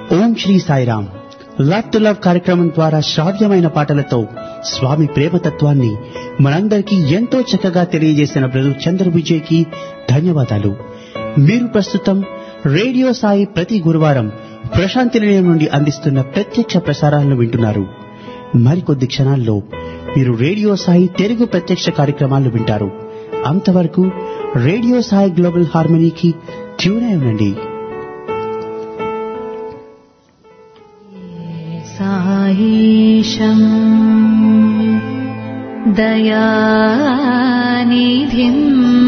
Om Sri Sairam love to love కార్యక్రమం ద్వారా శ్రావ్యమైన పాటలతో స్వామి ప్రేమతత్వాన్ని మనందరికీ ఎంతో చక్కగా తెలియజేసిన బ్రదర్ చంద్ర విజయ్కి ధన్యవాదాలు మీరు ప్రస్తుతం రేడియో సాయి ప్రతి గురువారం ప్రశాంతి నిలయం నుండి అందిస్తున్న ప్రత్యక్ష ప్రసారాలను వింటున్నారు మరికొద్ది క్షణాల్లో మీరు రేడియో సాయి తెలుగు ప్రత్యక్ష కార్యక్రమాలు వింటారు అంతవరకు రేడియో సాయి గ్లోబల్ హార్మనీకి ట్యూన్ అయి ఉండండి सायीशम् दयानिधिम्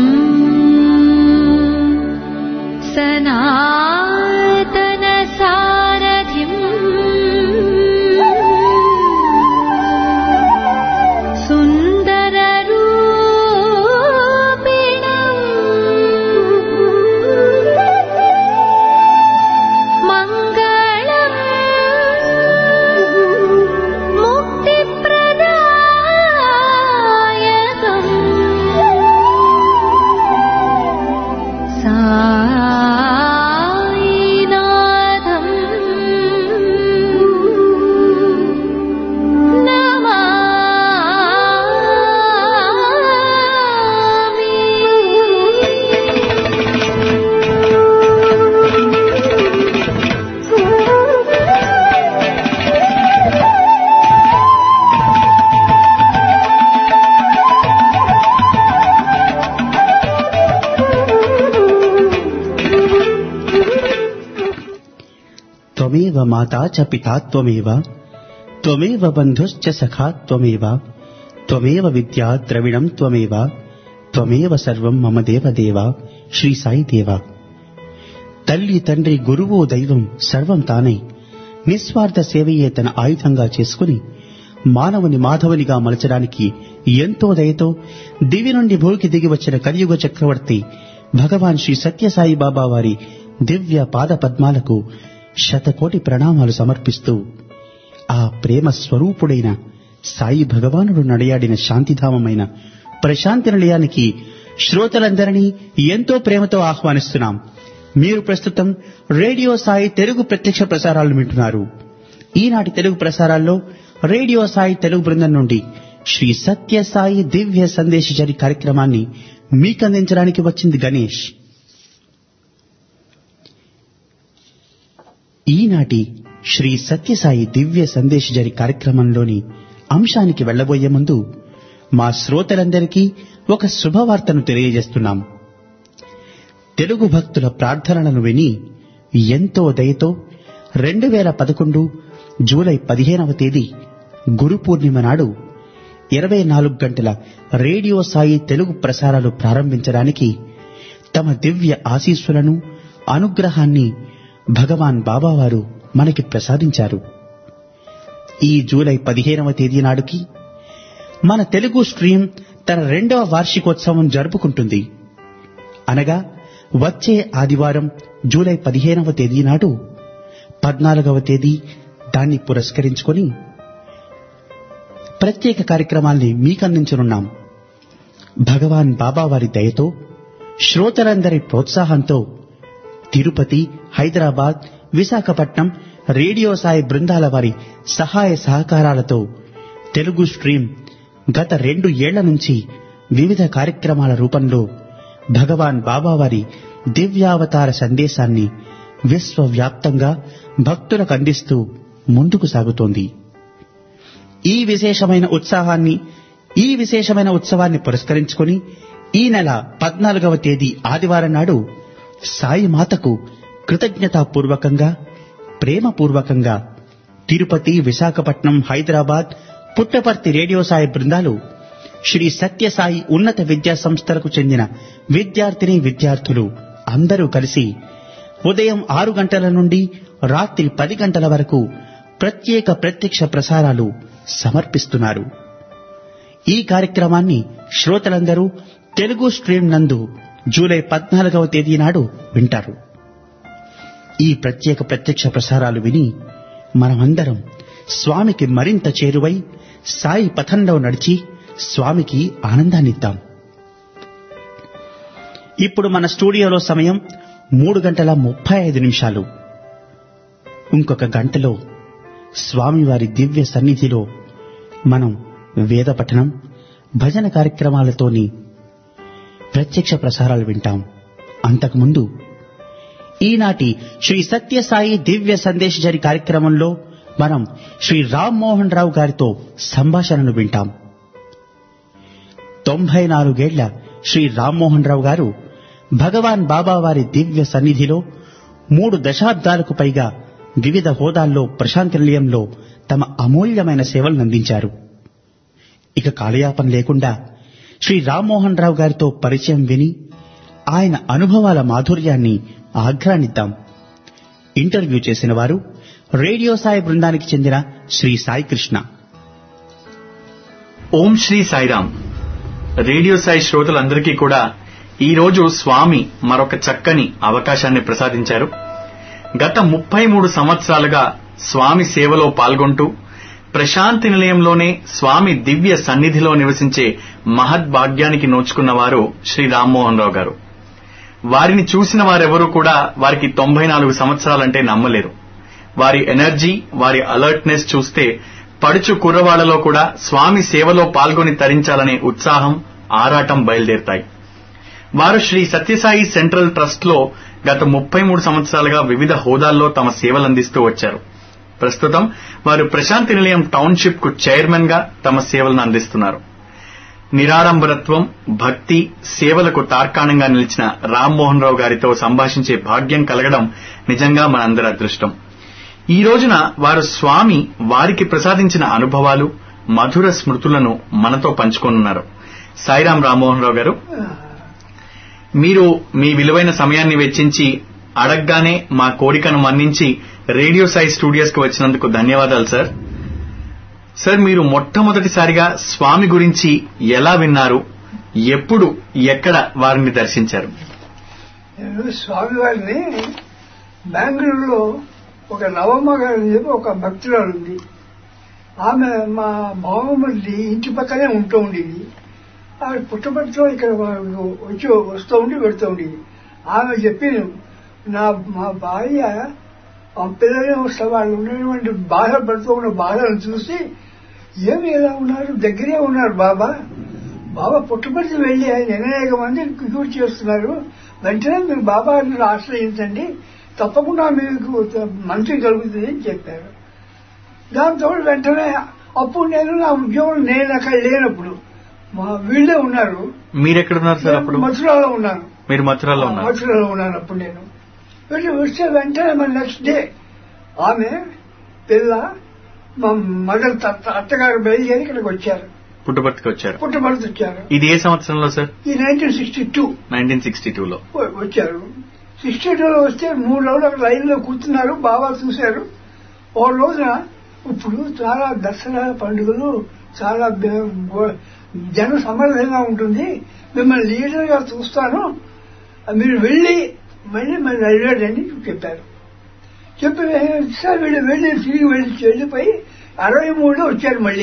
सनातनसारथिम् सुन्दररूपिणम् मङ्गलम् मुक्तिप्रदायकम् सायिनाथम् త్వమేవ మాతా చ పితా త్వమేవ త్వమేవ బంధుశ్చ సఖా త్వమేవ త్వమేవ విద్యా ద్రవిణం త్వమేవ త్వమేవ సర్వం మమ దేవదేవ శ్రీ సాయి దేవ తల్లి తండ్రి గురువు దైవం సర్వం తానై నిస్వార్థ సేవయే తన ఆయుధంగా చేసుకుని మానవుని మాధవునిగా మలచడానికి ఎంతో దయతో దివి నుండి భూమికి దిగి వచ్చిన కలియుగ చక్రవర్తి భగవాన్ శ్రీ సత్యసాయి బాబా వారి దివ్య పాద పద్మాలకు శతకోటి ప్రణామాలు సమర్పిస్తూ ఆ ప్రేమ స్వరూపుడైన సాయి భగవానుడు నడయాడిన శాంతిధామమైన ప్రశాంతి నిలయానికి శ్రోతలందరినీ ఎంతో ప్రేమతో ఆహ్వానిస్తున్నాం మీరు ప్రస్తుతం రేడియో సాయి తెలుగు ప్రత్యక్ష ప్రసారాలు వింటున్నారు ఈనాటి తెలుగు ప్రసారాల్లో రేడియో సాయి తెలుగు బృందం నుండి శ్రీ సత్య సాయి దివ్య సందేశచరి కార్యక్రమాన్ని మీకందించడానికి వచ్చింది గణేష్ ఈనాటి శ్రీ సత్యసాయి దివ్య సందేశజరి కార్యక్రమంలోని అంశానికి వెళ్లబోయే ముందు మా శ్రోతలందరికీ ఒక శుభవార్తను తెలియజేస్తున్నాం తెలుగు భక్తుల ప్రార్థనలను విని ఎంతో దయతో రెండు వేల పదకొండు జూలై పదిహేనవ తేదీ గురు పూర్ణిమ నాడు ఇరవై నాలుగు గంటల రేడియో సాయి తెలుగు ప్రసారాలు ప్రారంభించడానికి తమ దివ్య ఆశీస్సులను అనుగ్రహాన్ని భగవాన్ బాబావారు మనకి ప్రసాదించారు ఈ జూలై పదిహేనవ తేదీ నాడుకి మన తెలుగు స్ట్రీమ్ తన రెండవ వార్షికోత్సవం జరుపుకుంటుంది అనగా వచ్చే ఆదివారం జూలై పదిహేనవ తేదీ నాడు పద్నాలుగవ తేదీ దాన్ని పురస్కరించుకొని ప్రత్యేక కార్యక్రమాల్ని మీకందించనున్నాం భగవాన్ బాబా వారి దయతో శ్రోతలందరి ప్రోత్సాహంతో తిరుపతి హైదరాబాద్ విశాఖపట్నం రేడియో సాయి బృందాల వారి సహాయ సహకారాలతో తెలుగు స్ట్రీమ్ గత రెండు ఏళ్ల నుంచి వివిధ కార్యక్రమాల రూపంలో భగవాన్ బాబావారి దివ్యావతార సందేశాన్ని విశ్వవ్యాప్తంగా భక్తులకు అందిస్తూ ముందుకు సాగుతోంది ఈ విశేషమైన ఉత్సాహాన్ని ఈ విశేషమైన ఉత్సవాన్ని పురస్కరించుకొని ఈ నెల పద్నాలుగవ తేదీ ఆదివారం నాడు సాయి మాతకు కృతజ్ఞతాపూర్వకంగా ప్రేమపూర్వకంగా తిరుపతి విశాఖపట్నం హైదరాబాద్ పుట్టపర్తి రేడియో సాయి బృందాలు శ్రీ సత్యసాయి ఉన్నత విద్యా సంస్థలకు చెందిన విద్యార్థిని విద్యార్థులు అందరూ కలిసి ఉదయం ఆరు గంటల నుండి రాత్రి పది గంటల వరకు ప్రత్యేక ప్రత్యక్ష ప్రసారాలు సమర్పిస్తున్నారు ఈ కార్యక్రమాన్ని శ్రోతలందరూ తెలుగు స్ట్రీమ్ నందు జూలై పద్నాలుగవ తేదీ నాడు వింటారు ఈ ప్రత్యేక ప్రత్యక్ష ప్రసారాలు విని మనమందరం స్వామికి మరింత చేరువై సాయి పథంలో నడిచి స్వామికి ఆనందాన్నిద్దాం ఇప్పుడు మన స్టూడియోలో సమయం మూడు గంటల ముప్పై ఐదు నిమిషాలు ఇంకొక గంటలో స్వామివారి దివ్య సన్నిధిలో మనం వేద పఠనం భజన కార్యక్రమాలతోని ప్రత్యక్ష ప్రసారాలు వింటాం అంతకుముందు ఈనాటి శ్రీ సత్యసాయి దివ్య సందేశ జరి కార్యక్రమంలో మనం శ్రీ రామ్మోహన్ రావు గారితో సంభాషణను వింటాం తొంభై నాలుగేళ్ల శ్రీ రామ్మోహన్ రావు గారు భగవాన్ బాబా వారి దివ్య సన్నిధిలో మూడు దశాబ్దాలకు పైగా వివిధ హోదాల్లో ప్రశాంతి నిలయంలో తమ అమూల్యమైన సేవలను అందించారు ఇక కాలయాపన లేకుండా శ్రీ రామ్మోహన్ రావు గారితో పరిచయం విని ఆయన అనుభవాల మాధుర్యాన్ని ఆఘ్రానిద్దాం ఇంటర్వ్యూ చేసిన వారు రేడియో సాయి బృందానికి చెందిన శ్రీ సాయి కృష్ణ ఓం శ్రీ సాయిరామ్ రేడియో సాయి శ్రోతలందరికీ కూడా ఈ రోజు స్వామి మరొక చక్కని అవకాశాన్ని ప్రసాదించారు గత ముప్పై మూడు సంవత్సరాలుగా స్వామి సేవలో పాల్గొంటూ ప్రశాంతి నిలయంలోనే స్వామి దివ్య సన్నిధిలో నివసించే మహద్భాగ్యానికి నోచుకున్న వారు శ్రీ రామ్మోహన్ రావు గారు వారిని చూసిన వారెవరూ కూడా వారికి తొంభై నాలుగు సంవత్సరాలంటే నమ్మలేరు వారి ఎనర్జీ వారి అలర్ట్నెస్ చూస్తే పడుచు కుర్రవాళ్లలో కూడా స్వామి సేవలో పాల్గొని తరించాలనే ఉత్సాహం ఆరాటం బయలుదేరుతాయి వారు శ్రీ సత్యసాయి సెంట్రల్ ట్రస్ట్ లో గత ముప్పై మూడు సంవత్సరాలుగా వివిధ హోదాల్లో తమ సేవలందిస్తూ వచ్చారు ప్రస్తుతం వారు ప్రశాంతి నిలయం టౌన్షిప్ కు చైర్మన్ గా తమ సేవలను అందిస్తున్నారు నిరాడంబరత్వం భక్తి సేవలకు తార్కాణంగా నిలిచిన రామ్మోహన్ రావు గారితో సంభాషించే భాగ్యం కలగడం నిజంగా మనందరి అదృష్టం ఈ రోజున వారు స్వామి వారికి ప్రసాదించిన అనుభవాలు మధుర స్మృతులను మనతో పంచుకోనున్నారు సాయిరాం రామ్మోహన్ రావు గారు మీరు మీ విలువైన సమయాన్ని వెచ్చించి అడగ్గానే మా కోరికను మన్నించి రేడియో సాయి స్టూడియోస్ కు వచ్చినందుకు ధన్యవాదాలు సార్ సార్ మీరు మొట్టమొదటిసారిగా స్వామి గురించి ఎలా విన్నారు ఎప్పుడు ఎక్కడ వారిని దర్శించారు నేను స్వామివారిని బెంగళూరులో ఒక నవమ్మ గారు అని చెప్పి ఒక భక్తురాలు ఉంది ఆమె మా బావమల్లి ఇంటి పక్కనే ఉంటూ ఉండేది ఆవిడ పుట్టపర్తిలో ఇక్కడ వాళ్ళు వచ్చి వస్తూ ఉండి పెడుతూ ఉండేది ఆమె చెప్పింది నా మా భార్య ఆ పిల్లలే వస్తే వాళ్ళు ఉన్నటువంటి బాధ పడుతూ ఉన్న బాధను చూసి ఏమి ఎలా ఉన్నారు దగ్గరే ఉన్నారు బాబా బాబా పుట్టపర్తి వెళ్లి ఆయన అనేక మంది క్యూర్ చేస్తున్నారు వెంటనే మీరు బాబాని ఆశ్రయించండి తప్పకుండా మీకు మంచి కలుగుతుంది అని చెప్పారు దాంతో వెంటనే అప్పుడు నేను నా ఉద్యోగం నేను అక్కడ లేనప్పుడు మా వీళ్ళే ఉన్నారు మీరెక్కడున్నారు సార్ అప్పుడు మథురాలో ఉన్నాను మీరు మథురాలో ఉన్నారు మథురాలో ఉన్నాను అప్పుడు నేను వెళ్ళి వస్తే వెంటనే మన నెక్స్ట్ డే ఆమె పిల్ల మా మదర్ తత్త- అత్తగారు బయలుదేరి ఇక్కడికి వచ్చారు పుట్టుపర్తికి వచ్చారు పుట్టబడితే వచ్చారు ఇది ఏ సంవత్సరంలో సార్ ఈ nineteen sixty two nineteen sixty టూలో వచ్చారు సిక్స్టీ టూలో వస్తే మూడు రోజులు అక్కడ లైన్లో కూర్చున్నారు బాబా చూశారు ఓ రోజున ఇప్పుడు చాలా దసరా పండుగలు చాలా బె- గో- జన సమర్థంగా ఉంటుంది మిమ్మల్ని లీడర్గా చూస్తాను మీరు వెళ్ళి మళ్ళీ మళ్ళీ వెళ్ళండి అని చెప్పారు చెప్పి సార్ వీళ్ళు వెళ్ళి తిరిగి వెళ్ళి వెళ్ళిపోయి అరవై మూడులో వచ్చారు మళ్ళీ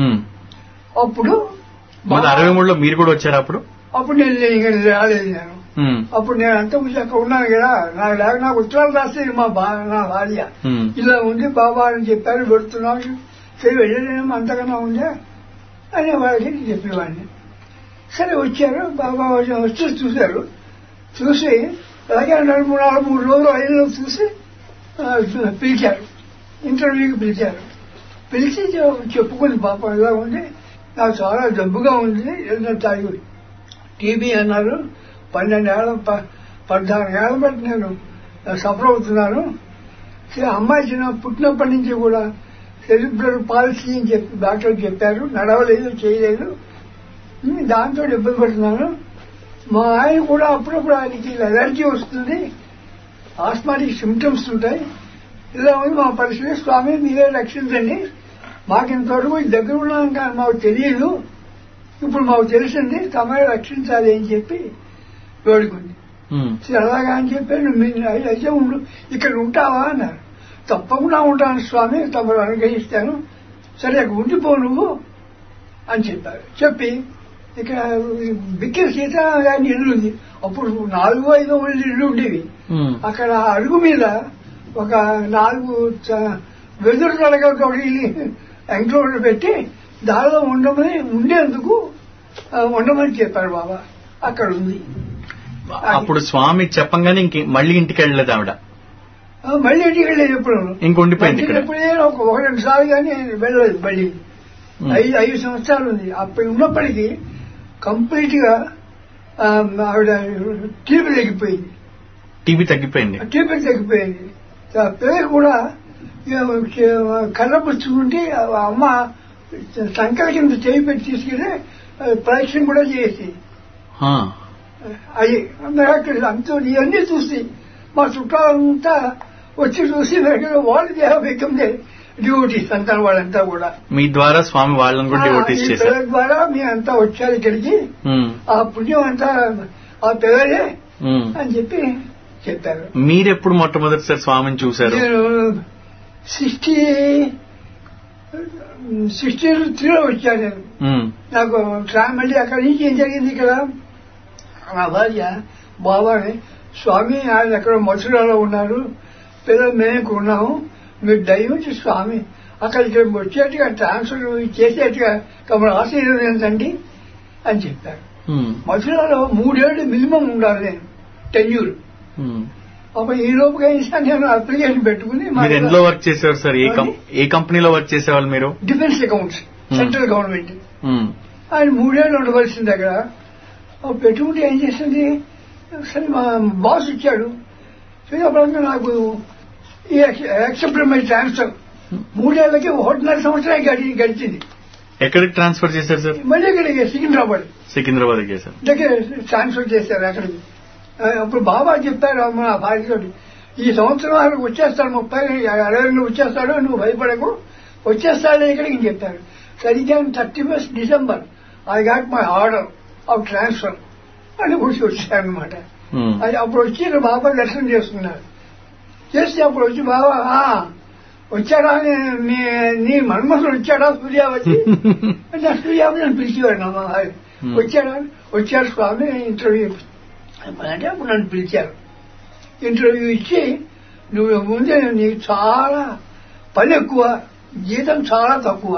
అప్పుడు మన అరవై మూడులో మీరు కూడా వచ్చారు అప్పుడు అప్పుడు నేను నేను ఇక్కడ రాలేదు నేను ఉమ్, అప్పుడు నేను అంత ముందు అక్కడ ఉన్నాను కదా నాకు లేక నాకు ఉత్తరాలు రాసేది మా బా నా భార్య ఉమ్, ఇలా ఉంది బాబా అని చెప్పారు పెడుతున్నాను సరే వెళ్ళలేము అంతకన్నా ఉందా అని వాళ్ళకి చెప్పేవాడిని సరే వచ్చారు బాబా వచ్చి- వచ్చి చూశారు చూసి అలాగే నలుగు నాలుగు మూడు రోజులు ఐదులో చూసి ఆ, పిలిచారు ఇంటర్వ్యూకి పిలిచారు పిలిచి చె- చెప్పుకుంది పాప ఇలా ఉంది నాకు చాలా జబ్బుగా ఉంది ఏదైనా తాగి టీబీ అన్నారు పన్నెండేళ్ల ప- పద్నాలుగేళ్ల బట్టి నేను సఫర్ అవుతున్నాను సరే అమ్మాయి చిన్న పుట్టినప్పటి నుంచి కూడా సెరిబ్రల్ పాలసీ అని చెప్పి డాక్టర్ చెప్పారు నడవలేదు చేయలేదు ఉమ్, దాంతో ఇబ్బంది పడుతున్నాను మా ఆయన కూడా అప్పుడప్పుడు ఆయనకి ఎలర్జీ వస్తుంది ఆస్మాటిక్ సిమ్టమ్స్ ఉంటాయి ఇలా ఉంది మా పరిస్థితి స్వామి మీరే రక్షించండి మాకు ఇంతవరకు ఈ దగ్గర ఉన్నాం కానీ మాకు తెలియదు ఇప్పుడు మాకు తెలిసింది తమరే రక్షించాలి అని చెప్పి వేడుకుంది ఉమ్, సరే అలాగా అని చెప్పి నువ్వు మీ- అయితే ఉండు ఇక్కడ ఉంటావా అన్నారు తప్పకుండా ఉంటాను స్వామి తమరు అనుగ్రహిస్తాను సరే అక్కడ ఉండిపో నువ్వు అని చెప్పారు చెప్పి ఇక్కడ బిక్కిన సీత గారి ఇల్లు ఉంది అప్పుడు నాలుగో ఐదో ఇల్లు ఇల్లు ఉండేవి ఉమ్, అక్కడ ఆ అడుగు మీద ఒక నాలుగు చ- వెదురు నడగ ఎంక్లోజర్ పెట్టి దానిలో ఉండమని ఉండేందుకు ఆ, ఉండమని చెప్పారు బాబా అక్కడ ఉంది అప్పుడు స్వామి చెప్పంగానే ఇంక మళ్ళీ ఇంటికి వెళ్ళలేదు ఆవిడ ఆ, మళ్ళీ ఇంటికి వెళ్ళేది ఎప్పుడు ఇంక ఉండిపోయింది ఇక్కడ ఎప్పుడే ఒక ఒక రెండు సార్లు కానీ వెళ్ళలేదు మళ్ళీ ఉమ్. ఐదు ఐదు సంవత్సరాలు ఉంది అప్పుడు ఉన్నప్పటికీ కంప్లీట్ గా ఆ, ఆవిడ టీవీ తగ్గిపోయింది టీవీ తగ్గిపోయింది టీవీ తగ్గిపోయింది ఆ పిల్లలు కూడా కళ్ళ పుచ్చుకుంటే ఆ అమ్మ సంకల కింద చేయి పెట్టి తీసుకెళ్ళి ఆ, పరీక్షను కూడా చేసి ఆ, అవి అందరూ అంతా ఇవన్నీ చూసి మా చుట్టాలంతా వచ్చి చూసి వాళ్ళు దేహం డ్యూటీస్ అంతా వాళ్ళంతా కూడా మీ ద్వారా స్వామి వాళ్ళని కూడా ఆ, డివోటీస్ ఈ చేశారు పిల్లల ద్వారా మీ అంతా వచ్చారు ఇక్కడికి ఉమ్, ఆ పుణ్యం అంతా ఆ పిల్లలే ఉమ్. అని చెప్పి చెప్పారు మీరెప్పుడు మొట్టమొదటిసారి స్వామిని చూశారు నేను సిక్స్టీ సిక్స్టీ త్రీలో వచ్చాను నేను ఉమ్, నాకు ట్రా- మళ్ళీ అక్కడి నుంచి ఏం జరిగింది ఇక్కడ నా భార్య బాబాని స్వామి ఆయన ఎక్కడ మథురాలో ఉన్నారు పిల్లలు మేము ఇక్కడ ఉన్నాము మీరు దయవుంచి స్వామి అక్కడ ఇక్కడ వచ్చేట్టుగా ట్రాన్స్ఫర్ చేసేట్టుగా తమ ఆశీర్వదించండి అని చెప్పారు ఉమ్, మథురాలో మూడేళ్లు మినిమం ఉండాలి నేను టెన్యూర్ ఉమ్. అప్పుడు ఈ లోపుగా ఈసారి నేను అప్లికేషన్ పెట్టుకుని మా మీరు ఎందులో వర్క్ చేసేవారు సార్ ఏ కం- ఏ కంపెనీలో వర్క్ చేసేవాళ్ళు మీరు defence accounts central government um, ఆయన మూడేళ్ళు ఉండవలసింది అక్కడ ఆ పెట్టుకుంటే ఏం చేసింది సరే మా బాస్ ఇచ్చాడు సరే అప్పుడు నాకు ఈ యాక్సెప్ట్ మై ట్రాన్స్ఫర్ మూడేళ్లకి ఒకటిన్నర సంవత్సరం గడి గడిచింది ఎక్కడికి ట్రాన్స్ఫర్ చేశారు సార్ మళ్ళీ ఇక్కడికి సికింద్రాబాద్ సికింద్రాబాద్ చేశారు దగ్గర ట్రాన్స్ఫర్ చేశారు అక్కడికి ఆ, అప్పుడు బాబా చెప్పారు మా భార్యతో ఈ సంవత్సరం వరకు వచ్చేస్తాడు ముప్పై అరవై రెండు వచ్చేస్తాడు నువ్వు భయపడకు వచ్చేస్తాడు ఇక్కడికి అని చెప్పారు సరిగ్గా thirty first December I got my order of transfer అని కూర్చి వచ్చారనమాట ఉమ్, అది అప్పుడు వచ్చి ఈయన బాబా దర్శనం చేసుకున్నారు చేస్తే అప్పుడు వచ్చి బాబా "ఆ, వచ్చాడా నీ- నీ నీ మన్మథుడు వచ్చాడా సూర్యావతి అంటే సూర్యావతి అని పిలిచేవాడు నా భార్య. Hmm. వచ్చాడా వచ్చాడు స్వామి ఇంటర్వ్యూ అంటే అప్పుడు నన్ను పిలిచారు ఇంటర్వ్యూ ఇచ్చి నువ్వు ముందే నీకు చాలా పని ఎక్కువ జీతం చాలా తక్కువ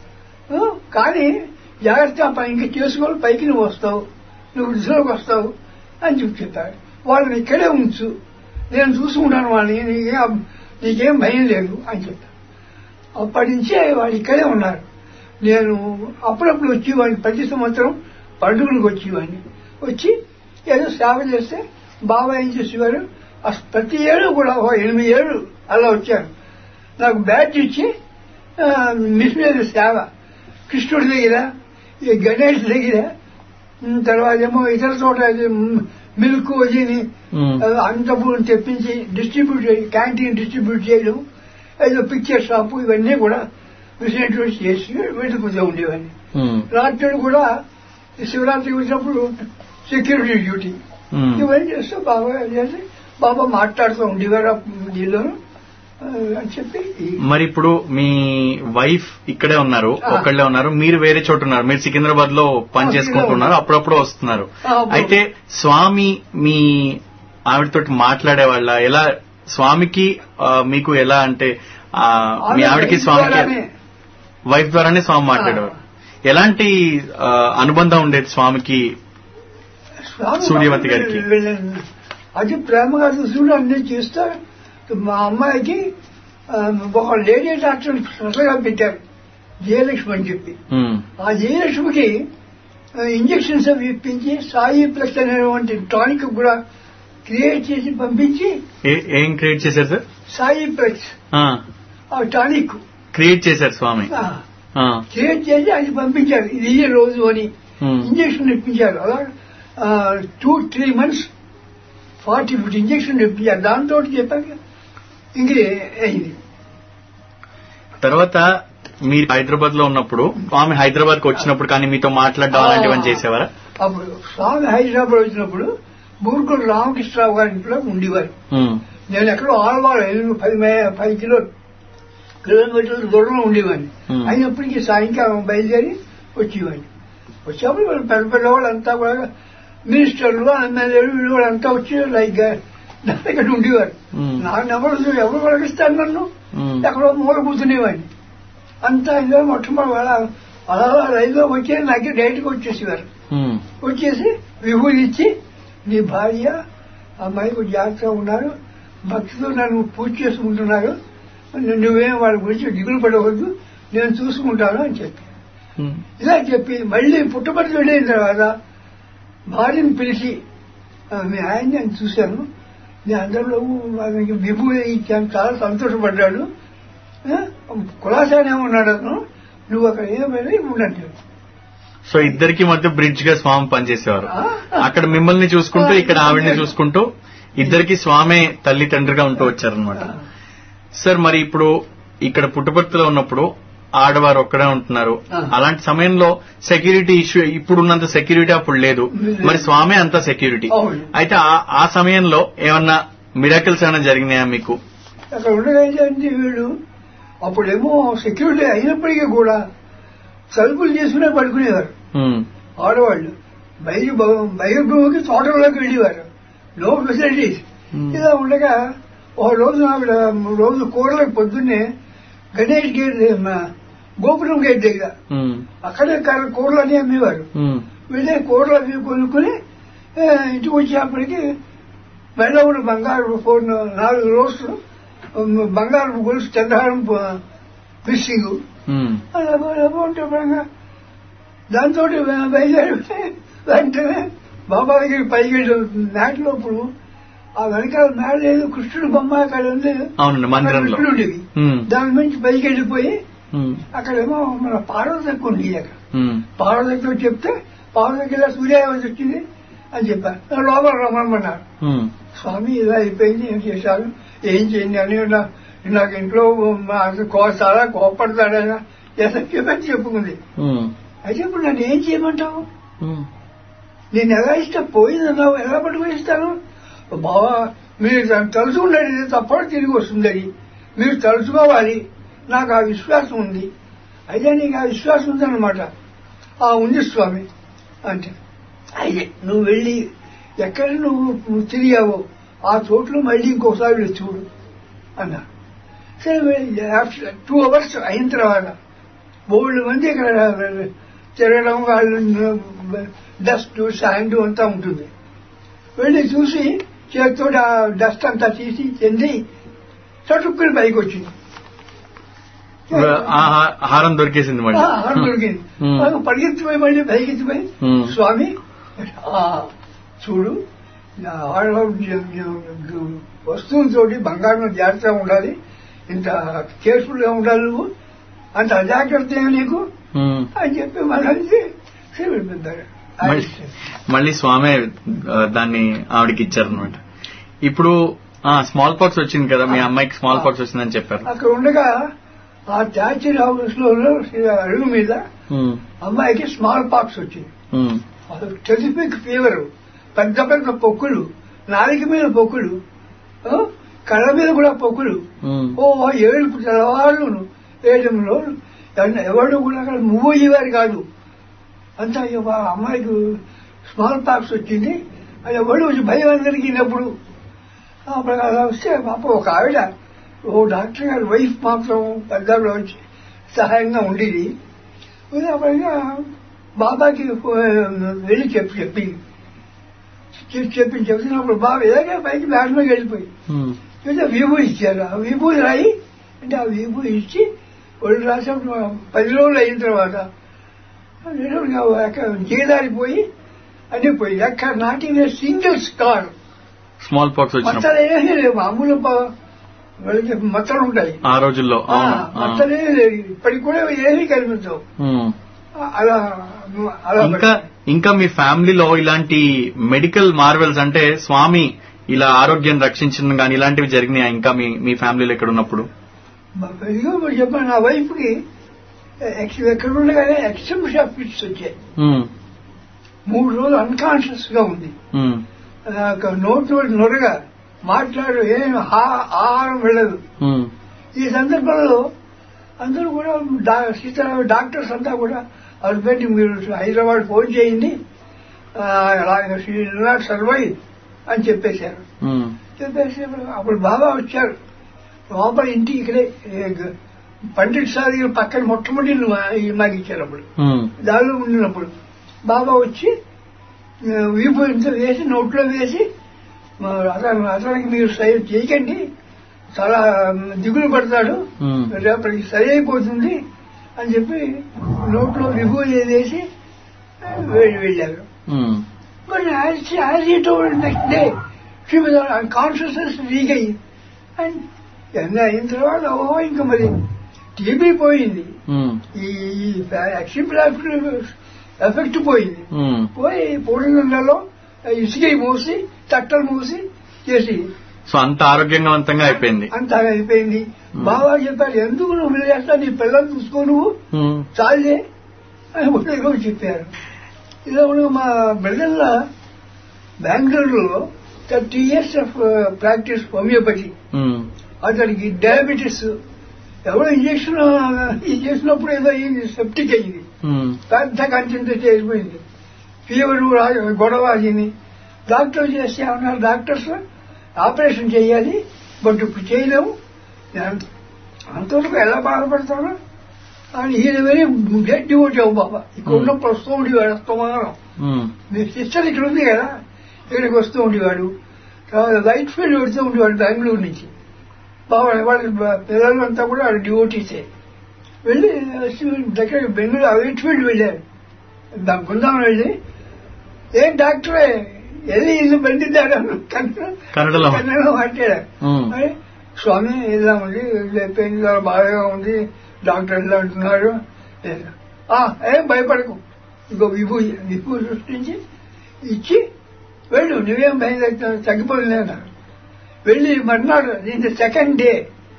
ఆ, కానీ జాగ్రత్తగా పని ఇంకా చేసుకొని పైకి నువ్వు వస్తావు నువ్వు వృద్ధిలోకి వస్తావు అని చెప్పి చెప్పారు వాళ్ళని ఇక్కడే ఉంచు నేను చూసుకుంటాను వాళ్ళని నీకేం నీకేం భయం లేదు అని చెప్పారు అప్పటి నుంచే వాళ్ళు ఇక్కడే ఉన్నారు నేను అప్పుడప్పుడు వచ్చేవాడిని ప్రతి సంవత్సరం పండుగలకు వచ్చేవాడిని వచ్చి ఏదో సేవ చేస్తే బాబా ఏం చేసేవారు అసలు ప్రతి ఏడు కూడా ఓ ఎనిమిది ఏళ్ళు అలా వచ్చారు నాకు బ్యాచ్ ఇచ్చి ఆ, మిషన్ సేవ కృష్ణుడి దగ్గర ఈ గణేష్ దగ్గర ఉమ్, తర్వాత ఏమో ఇతర చోట ఇది, ఉమ్, మిల్క్ వజీని ఉమ్, అంతపురం తెప్పించి డిస్ట్రిబ్యూట్ చేయ క్యాంటీన్ డిస్ట్రిబ్యూట్ చేయడం ఏదో పిక్చర్ షాపు ఇవన్నీ కూడా విసినటువంటి చేసి వెతుకుతూ ఉండేవాడిని ఉమ్, రాత్రి కూడా శివరాత్రి వచ్చినప్పుడు సెక్యూరిటీ డ్యూటీ ఉమ్. ఇవన్నీ చేస్తూ బాబా చేసి బాబా మాట్లాడుతూ ఉండేవారు ఆ దీనిలోను ఆ, అని చెప్పి ఈ- మరి ఇప్పుడు మీ వైఫ్ ఇక్కడే ఉన్నారు ఆ. ఒక్కళ్ళే ఉన్నారు మీరు వేరే చోట ఉన్నారు మీరు సికింద్రాబాద్ లో పని ఆ, చేసుకుంటున్నారు అప్పుడప్పుడు వస్తున్నారు ఆ, అప్పుడు. అయితే స్వామి మీ ఆవిడతోటి మాట్లాడే వాళ్ళ ఎలా స్వామికి ఆ, మీకు ఎలా అంటే ఆ, మీ ఆవిడకి స్వామికి ద్వారానే వైఫ్ ద్వారానే స్వామి మాట్లాడేవారు ఎలాంటి ఆ, అనుబంధం ఉండేది స్వామికి స్వామి సూర్యవతి గారికి. వీళ్ళని అది ప్రేమగా చూసుకుంటూ అన్ని చేస్తా మా అమ్మాయికి ఆ, ఒక లేడీ డాక్టర్ స్పెషల్గా పెట్టారు జయలక్ష్మి అని చెప్పి ఉమ్, ఆ జయలక్ష్మికి ఇంజక్షన్స్ అవి ఇప్పించి సాయి ప్లస్ అనేటువంటి టానిక్ కూడా క్రియేట్ చేసి పంపించి ఏ- ఏం క్రియేట్ చేశారు సార్ సాయి ప్లస్ ఆ టానిక్ క్రియేట్ చేశారు స్వామి ఆ, క్రియేట్ చేసి అది పంపించారు ఇది ఈ రోజు అని ఉమ్, ఇంజక్షన్ ఇప్పించారు అలా two three months forty fifty injection ఇప్పించారు దాంతో చెప్పాక ఇంకే అయింది తర్వాత మీరు హైదరాబాద్ లో ఉన్నప్పుడు స్వామి హైదరాబాద్ కు వచ్చినప్పుడు కానీ మీతో మాట్లాడడం అలాంటివన్నీ చేసేవారా అప్పుడు స్వామి హైదరాబాద్ వచ్చినప్పుడు బూర్గుడు రామకృష్ణరావు గారి ఇంట్లో ఉండేవారు ఉమ్, నేను ఎక్కడో ఆడవాడు ఎనిమిది పది మే- పది కిలో కిలోమీటర్ల దూరంలో ఉండేవాడిని Hmm. అయినప్పటికీ సాయంకాలం బయలుదేరి వచ్చేవాడిని వచ్చేప్పుడు వాళ్ళు పెద్ద పెద్ద వాళ్ళంతా కూడా మినిస్టర్లు ఎమ్మెల్యేలు వీళ్ళు వాళ్ళంతా వచ్చి లైక్ నా దగ్గర ఉండేవారు ఉమ్. నా నెంబర్ ఎవరు పలకిస్తారు నన్ను ఉమ్. ఎక్కడో మూల కూర్చునేవాడిని అంతా ఇదో మొట్టమొదటి అలా అలా రైల్లో వచ్చేది నాకు డైరెక్ట్గా వచ్చేసేవారు ఉమ్. వచ్చేసి విభూతి ఇచ్చి నీ భార్య అమ్మాయి కొంచెం జాగ్రత్తగా ఉన్నారు భక్తితో నన్ను పూజ చేసుకుంటున్నారు నువ్వేం వాళ్ళ గురించి దిగులు పడవద్దు నేను చూసుకుంటాను అని చెప్పి ఉమ్. ఇలా చెప్పి మళ్ళీ పుట్టపర్తి వెళ్ళిన తర్వాత భార్యను పిలిచి "ఆ, మీ ఆయన్ని నేను చూశాను మీ అందరిలో ఆయనకి విభూతి ఇచ్చాను చాలా సంతోషపడ్డాడు ఆ, కులాసానే ఉన్నాడు అతను నువ్వు అక్కడ ఏమైనా ఉండండి సో ఇద్దరికి మధ్య బ్రిడ్జ్ గా స్వామి పనిచేసేవారు ఆ. అక్కడ మిమ్మల్ని చూసుకుంటూ ఇక్కడ ఆవిడ్ని చూసుకుంటూ ఇద్దరికి స్వామే తల్లి తండ్రిగా ఉంటూ వచ్చారనమాట సార్ మరి ఇప్పుడు ఇక్కడ పుట్టపర్తిలో ఉన్నప్పుడు ఆడవారు ఒక్కడే ఉంటున్నారు ఆ. అలాంటి సమయంలో సెక్యూరిటీ ఇష్యూ ఇప్పుడున్నంత సెక్యూరిటీ అప్పుడు లేదు లేదు. మరి స్వామి అంతా సెక్యూరిటీ అవును. అయితే ఆ- ఆ సమయంలో ఏమన్నా మిరాకిల్స్ ఏమైనా జరిగినాయా మీకు అక్కడ ఉండగా ఏంటంటే వీళ్ళు అప్పుడేమో సెక్యూరిటీ అయినప్పటికీ కూడా తలుపులు చేసుకునే పడుకునేవారు ఉమ్, ఆడవాళ్ళు బయట బయటకి తోటలోకి వెళ్ళేవారు నో ఫెసిలిటీస్ Hmm. ఇలా ఉండగా ఒక రోజు ఆవిడ రోజు కూరలకు పొద్దున్నే గణేష్ గేట్ మా గోపురం గేట్ దగ్గర ఉమ్, అక్కడే కర్ర కూరలు అని అమ్మేవారు ఉమ్, వెళ్ళే కూరలు అవి కొనుక్కుని ఆ, ఇంటికి వచ్చేప్పటికి వెళ్ళవుడు బంగారు ఫోన్ నాలుగు రోజులు ఉమ్, బంగారు గొలుసు చంద్రహారం ఫిషింగ్ ఉమ్, అలా అలా ఉంటే పరంగా దాంతో బయలుదేరి వెంటనే బాబా దగ్గరికి పైకి వెళ్ళి నాటిలో ఇప్పుడు ఆ వెనకాల మేడ లేదు కృష్ణుడు బొమ్మ అక్కడ ఉంది అవునండి మందిరంలో కృష్ణుడివి ఉమ్, దాని నుంచి పైకి వెళ్ళిపోయి ఉమ్, అక్కడేమో మన పార్వతకు ఉంది అక్కడ ఉమ్, పార్వతకు చెప్తే పార్వతకి ఇలా సూర్యావతి వచ్చింది అని చెప్పారు లోపల రమ్మన్నారు ఉమ్, స్వామి ఇలా అయిపోయింది ఏం చేశారు ఏం చేయండి అని నా- నాకు ఇంట్లో మా అసలు కో- చాలా కోపడతాడైనా చెప్పని చెప్పుకుంది ఉమ్, అయితే ఇప్పుడు నన్ను ఏం చేయమంటావు ఉమ్, నేను ఎలా ఇష్టం పోయిందన్నావు ఎలా పట్టుకుని ఇస్తాను బావా మీరు దాన్ని తలుచుకున్నది తప్పకుండా తిరిగి వస్తుందని మీరు తలుచుకోవాలి నాకు ఆ విశ్వాసం ఉంది అయితే నీకు ఆ విశ్వాసం ఉందన్నమాట ఆ ఉంది స్వామి అంటే అయితే నువ్వు వెళ్ళి ఎక్కడ నువ్వు నువ్వు తిరిగావో ఆ చోట్లో మళ్ళీ ఇంకోసారి వెళ్ళి చూడు అన్నా సరే ఆఫ్టర్ టూ అవర్స్ అయిన తర్వాత బోల్డ్ మంది ఇక్కడ తిరగడం వాళ్ళు డస్ట్ శాండ్ అంతా ఉంటుంది వెళ్ళి చూసి చేతితో ఆ డస్ట్ అంతా తీసి చెంది చటుక్కుని పైకి వచ్చింది ఆ హా- హారం దొరికేసింది మళ్ళీ ఆ, ఆహారం దొరికింది ఉమ్. నాకు పరిగెత్తిపోయి మళ్ళీ పైకెత్తిపోయి ఉమ్. స్వామి ఆ, చూడు నా ఆడవాళ్ళు వస్తువులతోటి బంగారం జాగ్రత్తగా ఉండాలి ఇంత కేర్ఫుల్ గా ఉండాలి నువ్వు అంత అజాగ్రత్త ఏమి నీకు ఉమ్. అని చెప్పి మళ్ళీ వెళ్ళిపోతారు మళ్ళీ మళ్ళీ స్వామి ఆ, దాన్ని ఆవిడకి ఇచ్చారనమాట ఇప్పుడు స్మాల్ పాక్స్ వచ్చింది కదా మీ అమ్మాయికి స్మాల్ పాక్స్ వచ్చిందని చెప్పారు అక్కడ ఉండగా ఆ చాచీ హౌస్ లో అడుగు మీద ఉమ్, అమ్మాయికి స్మాల్ పాక్స్ వచ్చింది ఉమ్, టెలిఫిక్ ఫీవర్ పెద్ద పెద్ద పొక్కులు నాలుక మీద పొక్కులు ఆ, కళ్ళ మీద కూడా పొక్కులు ఉమ్, ఓ ఏడుపు తెల్లవారును ఏడంలో ఎవరు కూడా అక్కడ మూవ్ అయ్యేవారు కాదు అంతా ఇక ఆ అమ్మాయికి స్మాల్ పాక్స్ వచ్చింది అది ఎవరు వచ్చి భయం అందరికీ ఇన్నప్పుడు అప్పుడు అలా వస్తే పాప ఒక ఆవిడ ఓ డాక్టర్ గారి వైఫ్ మాత్రం పెద్దలో వచ్చి సహాయంగా ఉండేది అప్పటిగా బాబాకి వెళ్ళి చెప్పి చెప్పి చెప్పి చెప్పి చెప్తున్నప్పుడు బాబా ఇలాగే పైకి బ్యాట్లోకి వెళ్ళిపోయి ఉమ్, అయితే విభూతి ఇచ్చారు ఆ విభూతి రాయి అంటే ఆ విభూతి ఇచ్చి ఒళ్ళు రాసినప్పుడు పది రోజులు అయిన తర్వాత నేను ఎక్కడ జీదారిపోయి అన్ని పోయి ఎక్కడ నాటిన సింగిల్ స్కార్ స్మాల్ పాక్స్ వచ్చినప్పుడు మచ్చలు ఏమీ లేవు మామూలు ప- వాళ్ళకి మచ్చలు ఉంటాయి ఆ రోజుల్లో ఆ, అవును ఆ. మచ్చలు ఏమీ లేవు ఇప్పటికి కూడా ఏమీ కనిపించవు ఉమ్. అలా అలా ఇంకా ఇంకా మీ ఫ్యామిలీలో ఇలాంటి మెడికల్ మార్వెల్స్ అంటే స్వామి ఇలా ఆరోగ్యం రక్షించడం కానీ ఇలాంటివి జరిగినాయా ఇంకా మీ మీ ఫ్యామిలీలో ఇక్కడ ఉన్నప్పుడు ఇదిగో మరి చెప్పాను నా వైఫ్ కి ఎక్కడ ఉండగానే ఎక్స్టెంప్షన్ ఆఫ్ ఫిట్స్ వచ్చాయి ఉమ్, మూడు రోజులు అన్కాన్షియస్ గా ఉంది ఉమ్, నోట్లో నొరగా మాట్లాడు ఏం హా- ఆహారం వెళ్ళదు ఉమ్, ఈ సందర్భంలో అందరూ కూడా డా- సీతా డాక్టర్స్ అంతా కూడా హస్బెండ్ మీరు హైదరాబాద్ ఫోన్ చేయండి నాట్ సర్వైవ్ అని చెప్పేశారు ఉమ్, చెప్పేసి అప్పుడు బాబా వచ్చారు లోపల ఇంటికి ఇక్కడే ఏ, గ- పండిట్ సార్ దగ్గర పక్కన మొట్టమొదటి ఇల్లు మా- ఈ మాకు ఇచ్చారు అప్పుడు ఉమ్, దానిలో ఉండినప్పుడు బాబా వచ్చి ఆ, వీపు ఇంత వేసి నోట్లో వేసి ఆ, అతను అతనికి మీరు సరి చేయకండి చాలా దిగులు పడతాడు ఉమ్, రేపటికి సరి అయిపోతుంది అని చెప్పి నోట్లో విభూతి వేసి వెళ్ళి వెళ్ళారు ఉమ్, But as, as he told next day, she was on consciousness regained. And ఎన్న అయిన తర్వాత ఓ ఇంకా మరి టీబీ పోయింది ఉమ్, ఈ యాక్సిబిలాఫ్ ఎఫెక్ట్ పోయింది ఉమ్. పోయి పూర్ణంలో ఇసుక మూసి తట్టలు మూసి చేసి సో అంత ఆరోగ్యవంతంగా అయిపోయింది అంత అయిపోయింది బాబా చెప్పారు ఎందుకు నువ్వు వదిలేస్తా నీ పిల్లలు చూసుకో నువ్వు ఉమ్, చాలే అని ఒకరు చెప్పారు ఇలా ఉండగా మా బ్రదర్ల బెంగళూరులో thirty years of practice homeopathy um, అతనికి డయాబెటీస్ ఎవరో ఇంజక్షన్ చేసినప్పుడు ఏదో అయింది సెప్టిక్ అయింది ఉమ్, పెద్ద కంచెంతో చేసిపోయింది ఫీవర్ గొడవ అయింది డాక్టర్ చేస్తే ఏమన్నారు డాక్టర్స్ ఆపరేషన్ చేయాలి బట్ ఇప్పుడు చేయలేము అంత- అంతవరకు ఎలా బాధపడతాను అని ఈయన వెరీ గెట్ డివోట్ అవ్వు బాబా ఇక్కడ ఉన్నప్పుడు వస్తూ ఉండేవాడు వస్తామానం ఉమ్, మీ సిస్టర్ ఇక్కడ ఉంది కదా ఇక్కడికి వస్తూ ఉండేవాడు తర్వాత లైట్ ఫీల్డ్ పెడుతూ ఉండేవాడు బెంగళూరు నుంచి బాబా వాళ్ళ పిల్లలు అంతా కూడా వాడు డివోటీసే వెళ్ళి దగ్గర బెంగళూరు లైట్ ఫీల్డ్ వెళ్ళారు దాని బృందావనం వెళ్ళి ఏం డాక్టరే వెళ్ళి ఇల్లు బండిద్దాడు కన్నడలో. కన్నడలో మాట్లాడారు ఉమ్, మరి స్వామి ఇలా ఉంది పెయిన్ చాలా బాగా ఉంది డాక్టర్ ఇలా అంటున్నారు ఆ, ఏం భయపడకు ఇంకో విభూ విభూ సృష్టించి ఇచ్చి వెళ్ళు నువ్వేం భయం తగ్గిపోయింది అన్నారు వెళ్ళి మర్నాడు దీని సెకండ్ డే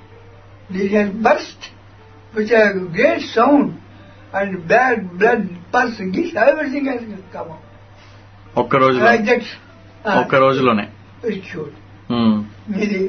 దీని he's burst which great sound and bad blood pulse gives everything he's come ఒక్క రోజులో లైక్ దట్ ఒక్క రోజులోనే ఇష్యూడ్ ఉమ్. మీది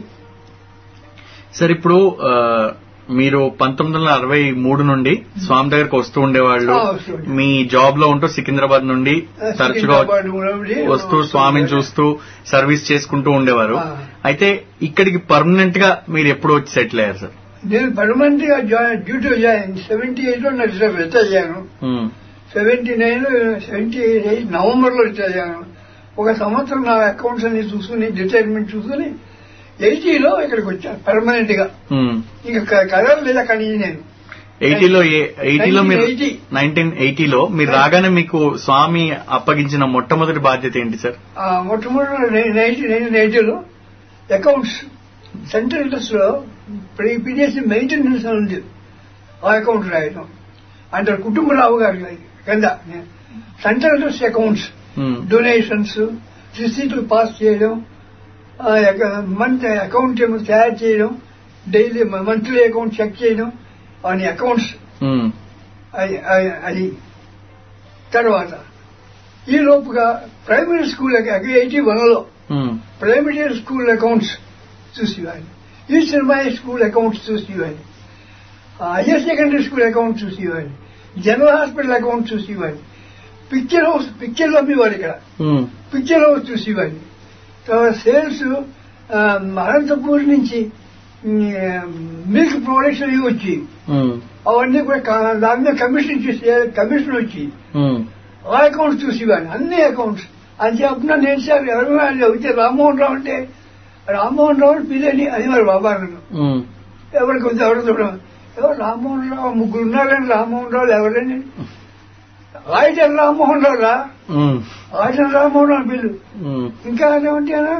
సార్ ఇప్పుడు ఆ, మీరు పంతొమ్మిది వందల అరవై మూడు నుండి స్వామి దగ్గరకు వస్తూ ఉండేవాళ్ళు ఆ, వస్తూ ఉండే. మీ జాబ్ లో ఉంటూ సికింద్రాబాద్ నుండి తరచుగా సికింద్రాబాద్ నుండి వస్తూ స్వామిని చూస్తూ సర్వీస్ చేసుకుంటూ ఉండేవారు ఆ. అయితే ఇక్కడికి పర్మనెంట్ గా మీరు ఎప్పుడు వచ్చి సెటిల్ అయ్యారు సార్ నేను పర్మనెంట్ గా join duty join seventy eight లో నాకు రిటైర్ అయ్యాను um, seventy nine seventy eight November లో రిటైర్ అయ్యాను ఒక సంవత్సరం నా అకౌంట్స్ అన్ని చూసుకుని రిటైర్మెంట్ చూసుకుని ఎయిటీలో ఇక్కడికి వచ్చాను పర్మనెంట్ గా ఉమ్. ఇంకా కదలలేదు అక్కడి నుంచి నేను ఎయిటీలో ఏ- ఎయిటీలో మీరు 1980. నైన్టీన్ ఎయిటీలో మీరు రాగానే మీకు స్వామి అప్పగించిన మొట్టమొదటి బాధ్యత ఏంటి సార్ ఆ మొట్టమొదటి నైన్టీ నైన్టీన్ ఎయిటీలో అకౌంట్స్ సెంట్రల్ ఇంట్రెస్ట్ లో పీడిఎస్ మెయింటెనెన్స్ అని ఉంది ఆ అకౌంట్ రాయడం అంటే కుటుంబరావు గారి కింద central interest accounts um, donations రిసీట్లు పాస్ చేయడం మంత్ అకౌంట్ ఏమో తయారు చేయడం డైలీ మంత్లీ అకౌంట్ చెక్ చేయడం అని అకౌంట్స్ ఉమ్, అది- అది- అది తర్వాత ఈ లోపుగా ప్రైమరీ స్కూల్ ఎయిటీ వన్లో ఉమ్, ప్రైమరీ స్కూల్ అకౌంట్స్ చూసేవాడిని ఈ సినిమా స్కూల్ అకౌంట్స్ చూసేవాడిని హయ్యర్ సెకండరీ స్కూల్ అకౌంట్ చూసేవాడిని జనరల్ హాస్పిటల్ అకౌంట్ చూసేవాడిని పిక్చర్ హౌస్ పిక్చర్లు అమ్మేవాడు ఇక్కడ ఉమ్, పిక్చర్ హౌస్ చూసేవాడిని తర్వాత సేల్స్ అనంతపూర్ నుంచి మిల్క్ ప్రొడక్ట్స్ అవి వచ్చి ఉమ్, అవన్నీ కూడా కా- దాని మీద కమిషన్ చూసి కమిషన్ వచ్చి ఉమ్, ఆ అకౌంట్స్ చూసేవాడిని అన్ని అకౌంట్స్ అని చెప్పిన నేను సార్ ఎవరైనా చెబితే రామ్మోహన్ రావు అంటే రామ్మోహన్ రావు పిల్లని అని మరి బాబా నన్ను ఉమ్, ఎవరికి వద్దు ఎవరు చూడడం ఎవరు రామ్మోహన్ రావు ముగ్గురు ఉన్నారని రామ్మోహన్ రావు ఎవరని రాయిటర్ రామ్మోహన్ రావు రా ఉమ్, రాయిటర్ రామ్మోహన్ రావు పిల్లు ఉమ్, ఇంకా ఏమంటాను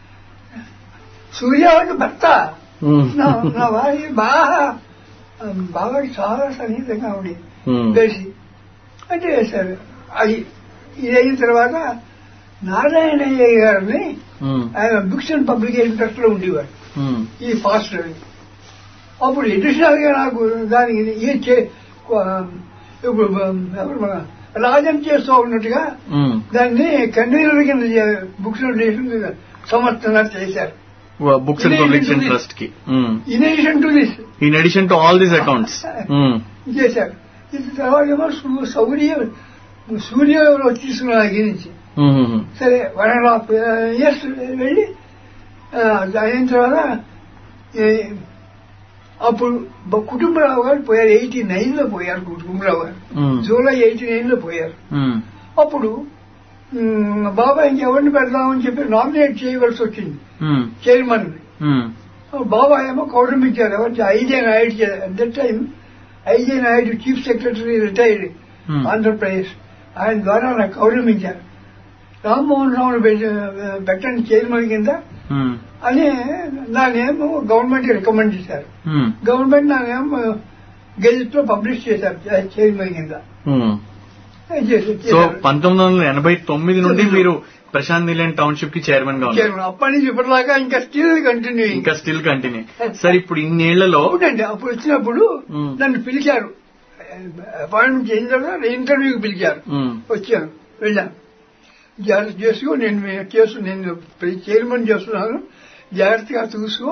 సూర్య వాడి భర్త ఉమ్, నా నా వారి బాగా బాబాకి చాలా సన్నిహితంగా ఉండి ఉమ్, తెలిసి అంటే సార్ అది ఇది అయిన తర్వాత నారాయణయ్య గారిని ఉమ్, ఆయన బుక్స్ అండ్ పబ్లికేషన్ ట్రస్ట్ లో ఉండేవాడు ఉమ్, ఈ ఫాస్ట్ అప్పుడు ఎడిషనల్ గా నాకు దానికి ఏ చే- ఇప్పుడు ఎవరు మన రాజన్ చేస్తూ ఉన్నట్టుగా ఉమ్. దాన్ని కన్వీనర్ కింద బుక్స్ సమర్థన చేశారు బుక్స్ అండ్ పబ్లికేషన్ ట్రస్ట్ కి in addition to this in addition to all these accounts చేశారు ఇది తర్వాత ఏమో సు- సౌర్య సూర్య ఎవరో తీసుకున్నారు దగ్గర నుంచి సరే వన్ అండ్ హాఫ్ ఇయర్స్ వెళ్ళి ఆ, అయిన తర్వాత ఏ, అప్పుడు బ- కుటుంబరావు గారు పోయారు ఎయిటీ నైన్ లో పోయారు కుటుంబరావు గారు ఉమ్, జూలై ఎయిటీ నైన్ లో పోయారు ఉమ్, అప్పుడు మ్, బాబా ఇంకెవరిని పెడదామని చెప్పి నామినేట్ చేయవలసి వచ్చింది ఉమ్, చైర్మన్ ఉమ్, బాబా ఏమో కౌరమించారు ఎవరు I J Naidu at that time I J Naidu chief secretary retired um, Andhra Pradesh ఆయన ద్వారా నాకు కౌరమించారు రామ్మోహన్ రావును పెట్టి- పెట్టండి చైర్మన్ కింద ఉమ్, అని నానేమో గవర్నమెంట్ రికమెండ్ చేశారు ఉమ్, గవర్నమెంట్ నానేమో గెజిట్ లో పబ్లిష్ చేశారు చైర్మన్ కింద ఉమ్. చేశారు. సో పంతొమ్మిది వందల ఎనభై తొమ్మిది నుండి మీరు ప్రశాంత్ నీలన్ టౌన్షిప్ కి చైర్మన్ గా ఉన్నారు చైర్మన్ అప్పటి నుంచి ఇప్పటిదాకా ఇంకా స్టిల్ కంటిన్యూ ఇంకా స్టిల్ కంటిన్యూ సార్ ఇప్పుడు ఇన్నేళ్లలో అవునండి అప్పుడు వచ్చినప్పుడు మ్. నన్ను పిలిచారు అపాయింట్మెంట్ చేసిన తర్వాత ఇంటర్వ్యూకి పిలిచారు ఉమ్, వచ్చాను వెళ్ళాను జాగ్రత్త చేసుకో నేను మీ- చేస్తు నేను చైర్మన్ చేస్తున్నాను జాగ్రత్తగా చూసుకో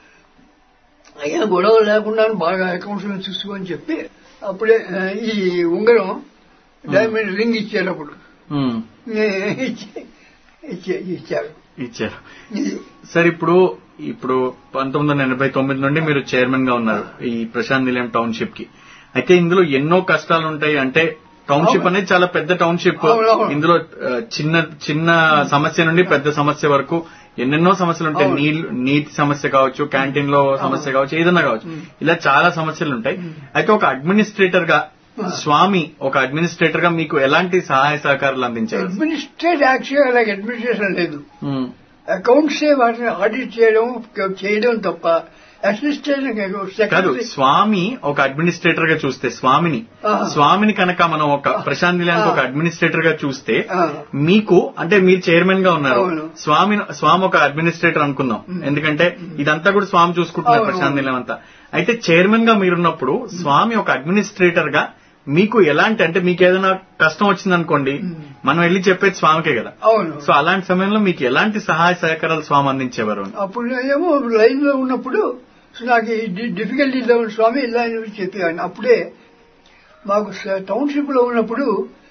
అయ్యా గొడవ లేకుండా బాగా అకౌంట్స్ చూసుకో అని చెప్పి అప్పుడే ఆ, ఈ ఉంగరం డైమండ్ రింగ్ ఇచ్చారు అప్పుడు ఉమ్, నే- ఇచ్చి- ఇచ్చి- ఇచ్చారు ఇచ్చారు ఇది సార్ ఇప్పుడు ఇప్పుడు పంతొమ్మిది వందల ఎనభై తొమ్మిది నుండి మీరు చైర్మన్ గా ఉన్నారు ఈ ప్రశాంత్ నిలయం టౌన్షిప్ కి అయితే ఇందులో ఎన్నో కష్టాలు ఉంటాయి అంటే టౌన్షిప్ అవును. అనేది చాలా పెద్ద టౌన్షిప్ అవును, అవును. ఇందులో ఆ, చిన్న చిన్న సమస్య నుండి పెద్ద సమస్య వరకు ఎన్నెన్నో సమస్యలు ఉంటాయి అవును. నీళ్లు నీటి సమస్య కావచ్చు క్యాంటీన్ లో సమస్య కావచ్చు ఏదైనా కావచ్చు ఉమ్. ఇలా చాలా సమస్యలు ఉంటాయి ఉమ్. అయితే ఒక అడ్మినిస్ట్రేటర్ గా ఆ. స్వామి ఒక అడ్మినిస్ట్రేటర్ గా మీకు ఎలాంటి సహాయ సహకారాలు అందించారు అడ్మినిస్ట్రేట్ యాక్చువల్ అలాగే అడ్మినిస్ట్రేషన్ లేదు ఉమ్, అకౌంట్స్ వాటిని ఆడిట్ చేయడం చేయడం తప్ప అసిస్టెంట్ కాదు సెక్రటరీ స్వామి ఒక అడ్మినిస్ట్రేటర్ గా చూస్తే స్వామిని ఆహా. స్వామిని కనుక మనం ఒక ప్రశాంత్ నిలయానికి ఆ. ఒక అడ్మినిస్ట్రేటర్ గా చూస్తే ఆ. మీకు అంటే మీరు చైర్మన్ గా ఉన్నారు అవును. స్వామి స్వామి ఒక అడ్మినిస్ట్రేటర్ అనుకుందాం ఉమ్. ఎందుకంటే ఇదంతా కూడా స్వామి చూసుకుంటున్నారు అవును. ప్రశాంత్ నిలయం అంతా అయితే చైర్మన్ గా మీరున్నప్పుడు స్వామి ఒక అడ్మినిస్ట్రేటర్ గా మీకు ఎలాంటి అంటే మీకు ఏదైనా కష్టం వచ్చిందనుకోండి ఉమ్. మనం వెళ్ళి చెప్పేది స్వామికే కదా అవును సో అలాంటి సమయంలో మీకు ఎలాంటి సహాయ సహకారాలు స్వామి అందించేవారు అప్పుడు నేనేమో లైన్ లో ఉన్నప్పుడు సో నాకు డిఫికల్టీ ఉన్న స్వామి ఇలా అని చెప్పేవాడిని అప్పుడే మాకు టౌన్షిప్ లో ఉన్నప్పుడు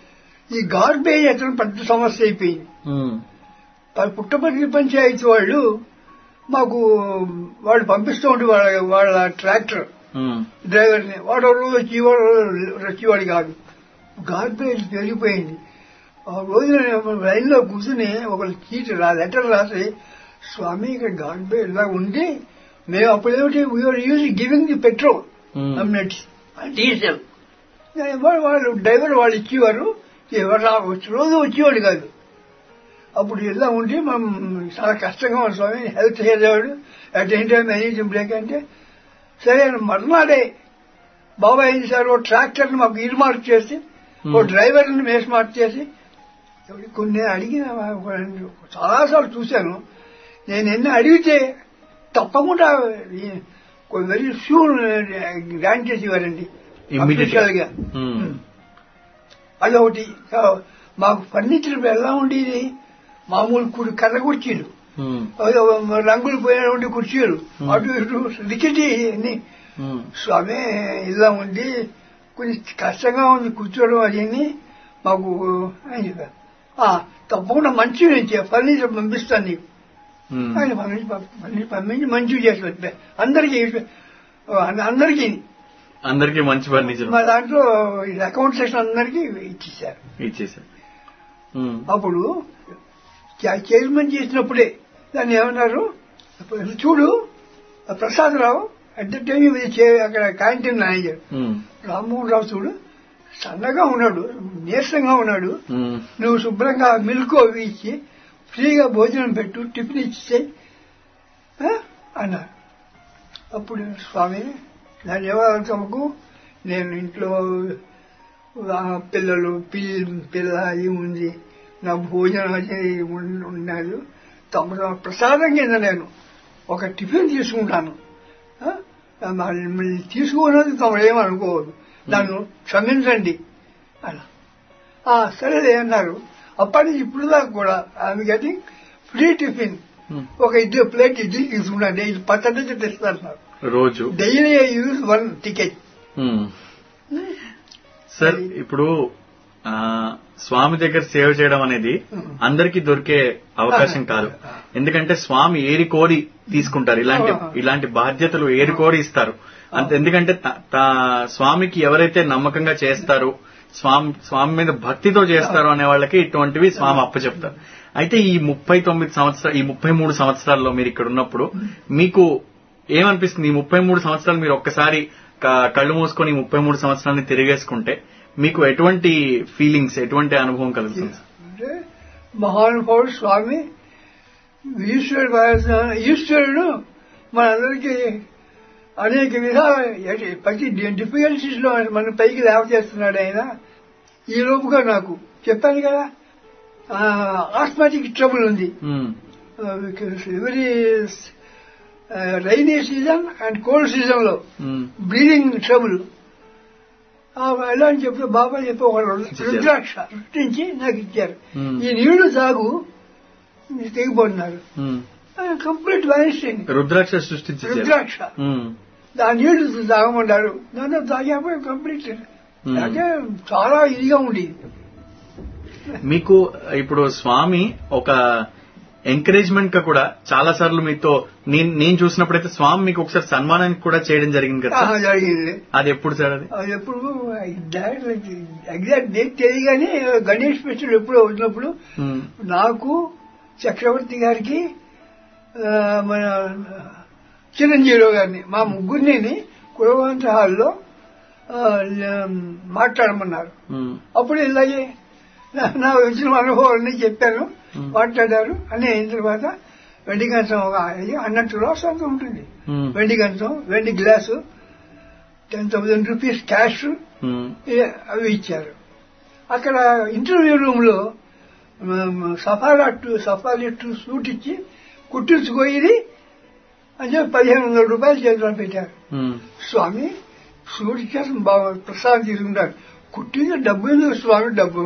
ఈ గార్బేజ్ ఎత్తడం పెద్ద సమస్య అయిపోయింది ఉమ్, ప- పుట్టపర్తి పంచాయతీ వాళ్ళు మాకు వాడు పంపిస్తూ ఉంటే వాళ్ళ వాళ్ళ ట్రాక్టర్ ఉమ్, డ్రైవర్ ని వాడు ఒక రోజు వచ్చి వాడు ఒక రోజు వచ్చేవాడు కాదు గార్బేజ్ పెరిగిపోయింది ఆ రోజు నేను లైన్ లో కూర్చుని ఒక చీట్ రా లెటర్ రాసి స్వామి ఇక్కడ గార్బేజ్ ఇలా ఉండి మేము అప్పుడేమిటి we're use giving the petrol um, diesel వాళ్ళు వాళ్ళు డ్రైవర్ వాళ్ళు ఇచ్చేవారు ఎవరు రా- వచ్చి- రోజు వచ్చేవాడు కాదు అప్పుడు ఇలా ఉండి మనం చాలా కష్టంగా ఉంది స్వామి హెల్త్ చేసేవాడు at any time any break అంటే సరే మర్నాడే బాబా ఏం చేశారు ఓ ట్రాక్టర్ మాకు ఇరుమార్క్ చేసి ఓ Hmm. డ్రైవర్ని మేస్మార్క్ చేసి ఎవరికి కొన్ని అడిగిన చాలాసార్లు చూశాను నేను ఎన్ని అడిగితే తప్పకుండా వెరీ షూర్ గ్రాంట్ చేసేవారండి Immediate గా. Official గా. ఉమ్, అదొకటి కా- మాకు ఫర్నిచర్ ఎలా ఉండేది మామూలు కుడి కర్ర కుర్చీలు ఉమ్, అదో రంగులు పోయినటువంటి కుర్చీలు Hmm. అటు ఇటు రికిటి అన్ని ఉమ్, స్వామి ఇలా ఉంది కొంచెం కష్టంగా ఉంది కూర్చోవడం అది మాకు అని చెప్పారు "ఆ, తప్పకుండా మంచి ఫర్నిచర్ పంపిస్తాను నీకు ఉమ్. ఆయన పంపించి ఫర్నిచర్ పంపించి మంచివి చేసి వచ్చా అందరికీ అందరికీ అందరికీ మంచి ఫర్నిచర్ మా దాంట్లో అకౌంట్ సెక్షన్ అందరికీ ఇచ్చేసారు ఇచ్చేసారు ఉమ్, అప్పుడు చై- చైర్మన్ చేసినప్పుడే దాన్ని ఏమన్నారు చూడు ప్రసాదరావు అట్ ద టైం ఇది చే- అక్కడ canteen manager um, Rammohan Rao చూడు సన్నగా ఉన్నాడు నీరసంగా ఉన్నాడు ఉమ్, నువ్వు శుభ్రంగా మిల్క్ అవి ఇచ్చి ఫ్రీగా భోజనం పెట్టు టిఫిన్ ఇచ్చే అన్నారు అప్పుడు స్వామి దాని ఎవరికి నేను ఇంట్లో ఆ, పిల్లలు పిల్ల పిల్ల అది ఉంది నా భోజనం అది ఉన్- ఉన్నాడు తమ ప్రసాదం కింద నేను ఒక టిఫిన్ తీసుకుంటాను ఆ? మళ్ళీ తీసుకున్నది తమరు ఏమనుకోవద్దు నన్ను క్షమించండి అలా ఆ, సరేలే అన్నారు అప్పటి నుంచి ఇప్పుడు దాకా కూడా I'm getting free tiffin um. ఒక ఇడ్లీ ప్లేట్ ఇడ్లీ తీసుకున్నాను ఇది పచ్చడి తెస్తున్నారు రోజు daily I use one ticket um. Sir ఇప్పుడు ఆ, స్వామి దగ్గర సేవ చేయడం అనేది అందరికీ దొరికే అవకాశం కాదు ఎందుకంటే స్వామి ఏరి కోరి తీసుకుంటారు ఇలాంటి ఇలాంటి బాధ్యతలు ఏరి కోరి ఇస్తారు అంత ఎందుకంటే త- త- స్వామికి ఎవరైతే నమ్మకంగా చేస్తారో స్వామి స్వామి మీద భక్తితో చేస్తారో అనే వాళ్ళకి ఇటువంటివి స్వామి అప్పచెప్తారు అయితే ఈ ముప్పై తొమ్మిది సంవత్సరాలు ఈ ముప్పై మూడు సంవత్సరాల్లో మీరు ఇక్కడ ఉన్నప్పుడు మీకు ఏమనిపిస్తుంది ఈ ముప్పై మూడు సంవత్సరాలు మీరు ఒక్కసారి క- కళ్ళు మూసుకొని ఈ ముప్పై మూడు సంవత్సరాలని తిరిగేసుకుంటే మీకు ఎటువంటి ఫీలింగ్స్ ఎటువంటి అనుభవం కలుగుతుంది అంటే మహానుభావుడు స్వామి ఈశ్వరుడు భారత- ఈశ్వరుడు మనందరికీ అనేక విధాల ఎటి- ప్రతి డిఫికల్టీస్ లో మన పైకి లేవ చేస్తున్నాడు ఆయన ఈ లోపుగా నాకు చెప్పాను కదా ఆస్మాటిక్ ట్రబుల్ ఉంది hmm. Every rainy season and cold season లో మ్మ్. బ్లీడింగ్ ట్రబుల్ ఎలా అని చెప్తే బాబా చెప్పి ఒక రుద్రాక్ష సృష్టించి నాకు ఇచ్చారు Hmm. ఈ నీళ్లు తాగు ఇది తెగిపోతున్నారు మ్మ్. కంప్లీట్ వానిస్టింగ్ రుద్రాక్ష సృష్టించారు రుద్రాక్ష మ్మ్. ఆ నీళ్లు తాగమన్నారు నన్ను తాగాపోయి కంప్లీట్ అంటే చాలా ఇదిగా ఉండేది మీకు ఇప్పుడు స్వామి ఒక ఎంకరేజ్మెంట్ గా కూడా చాలా సార్లు మీతో నేను నేను చూసినప్పుడైతే స్వామి మీకు ఒకసారి సన్మానానికి కూడా చేయడం జరిగింది కదా ఆహా, జరిగింది అది ఎప్పుడు సార్ అది అది ఎప్పుడు ఎగ్జాక్ట్ డేట్ తెలియగానే గణేష్ ఫెస్టివల్ ఎప్పుడో వచ్చినప్పుడు మ్మ్. నాకు చక్రవర్తి గారికి ఆ, మన చిరంజీవి గారిని మా ముగ్గురిని కులవంత హాల్లో ఆ, మాట్లాడమన్నారు మ్మ్. అప్పుడు ఇలాగే నా- నా వచ్చిన అనుభవాలన్నీ చెప్పాను మాట్లాడారు అన్నీ అయిన తర్వాత వెండి కంచం ఒక హండ్రెడ్ క్రోర్స్ అంత ఉంటుంది మ్మ్. వెండి కంచం వెండి glass ten thousand rupees cash hmm. ఏ- అవి ఇచ్చారు అక్కడ ఇంటర్వ్యూ రూమ్ లో సఫారా టు సఫారీ టు సూట్ ఇచ్చి కుట్టించుకో ఇది అని చెప్పి పదిహేను వందల రూపాయలు చేతిలో పెట్టారు మ్మ్. స్వామి సూట్ ఇచ్చారు బాగా ప్రసాదం తీసుకుంటారు కుట్టింది డబ్బు ఎందుకు స్వామి డబ్బు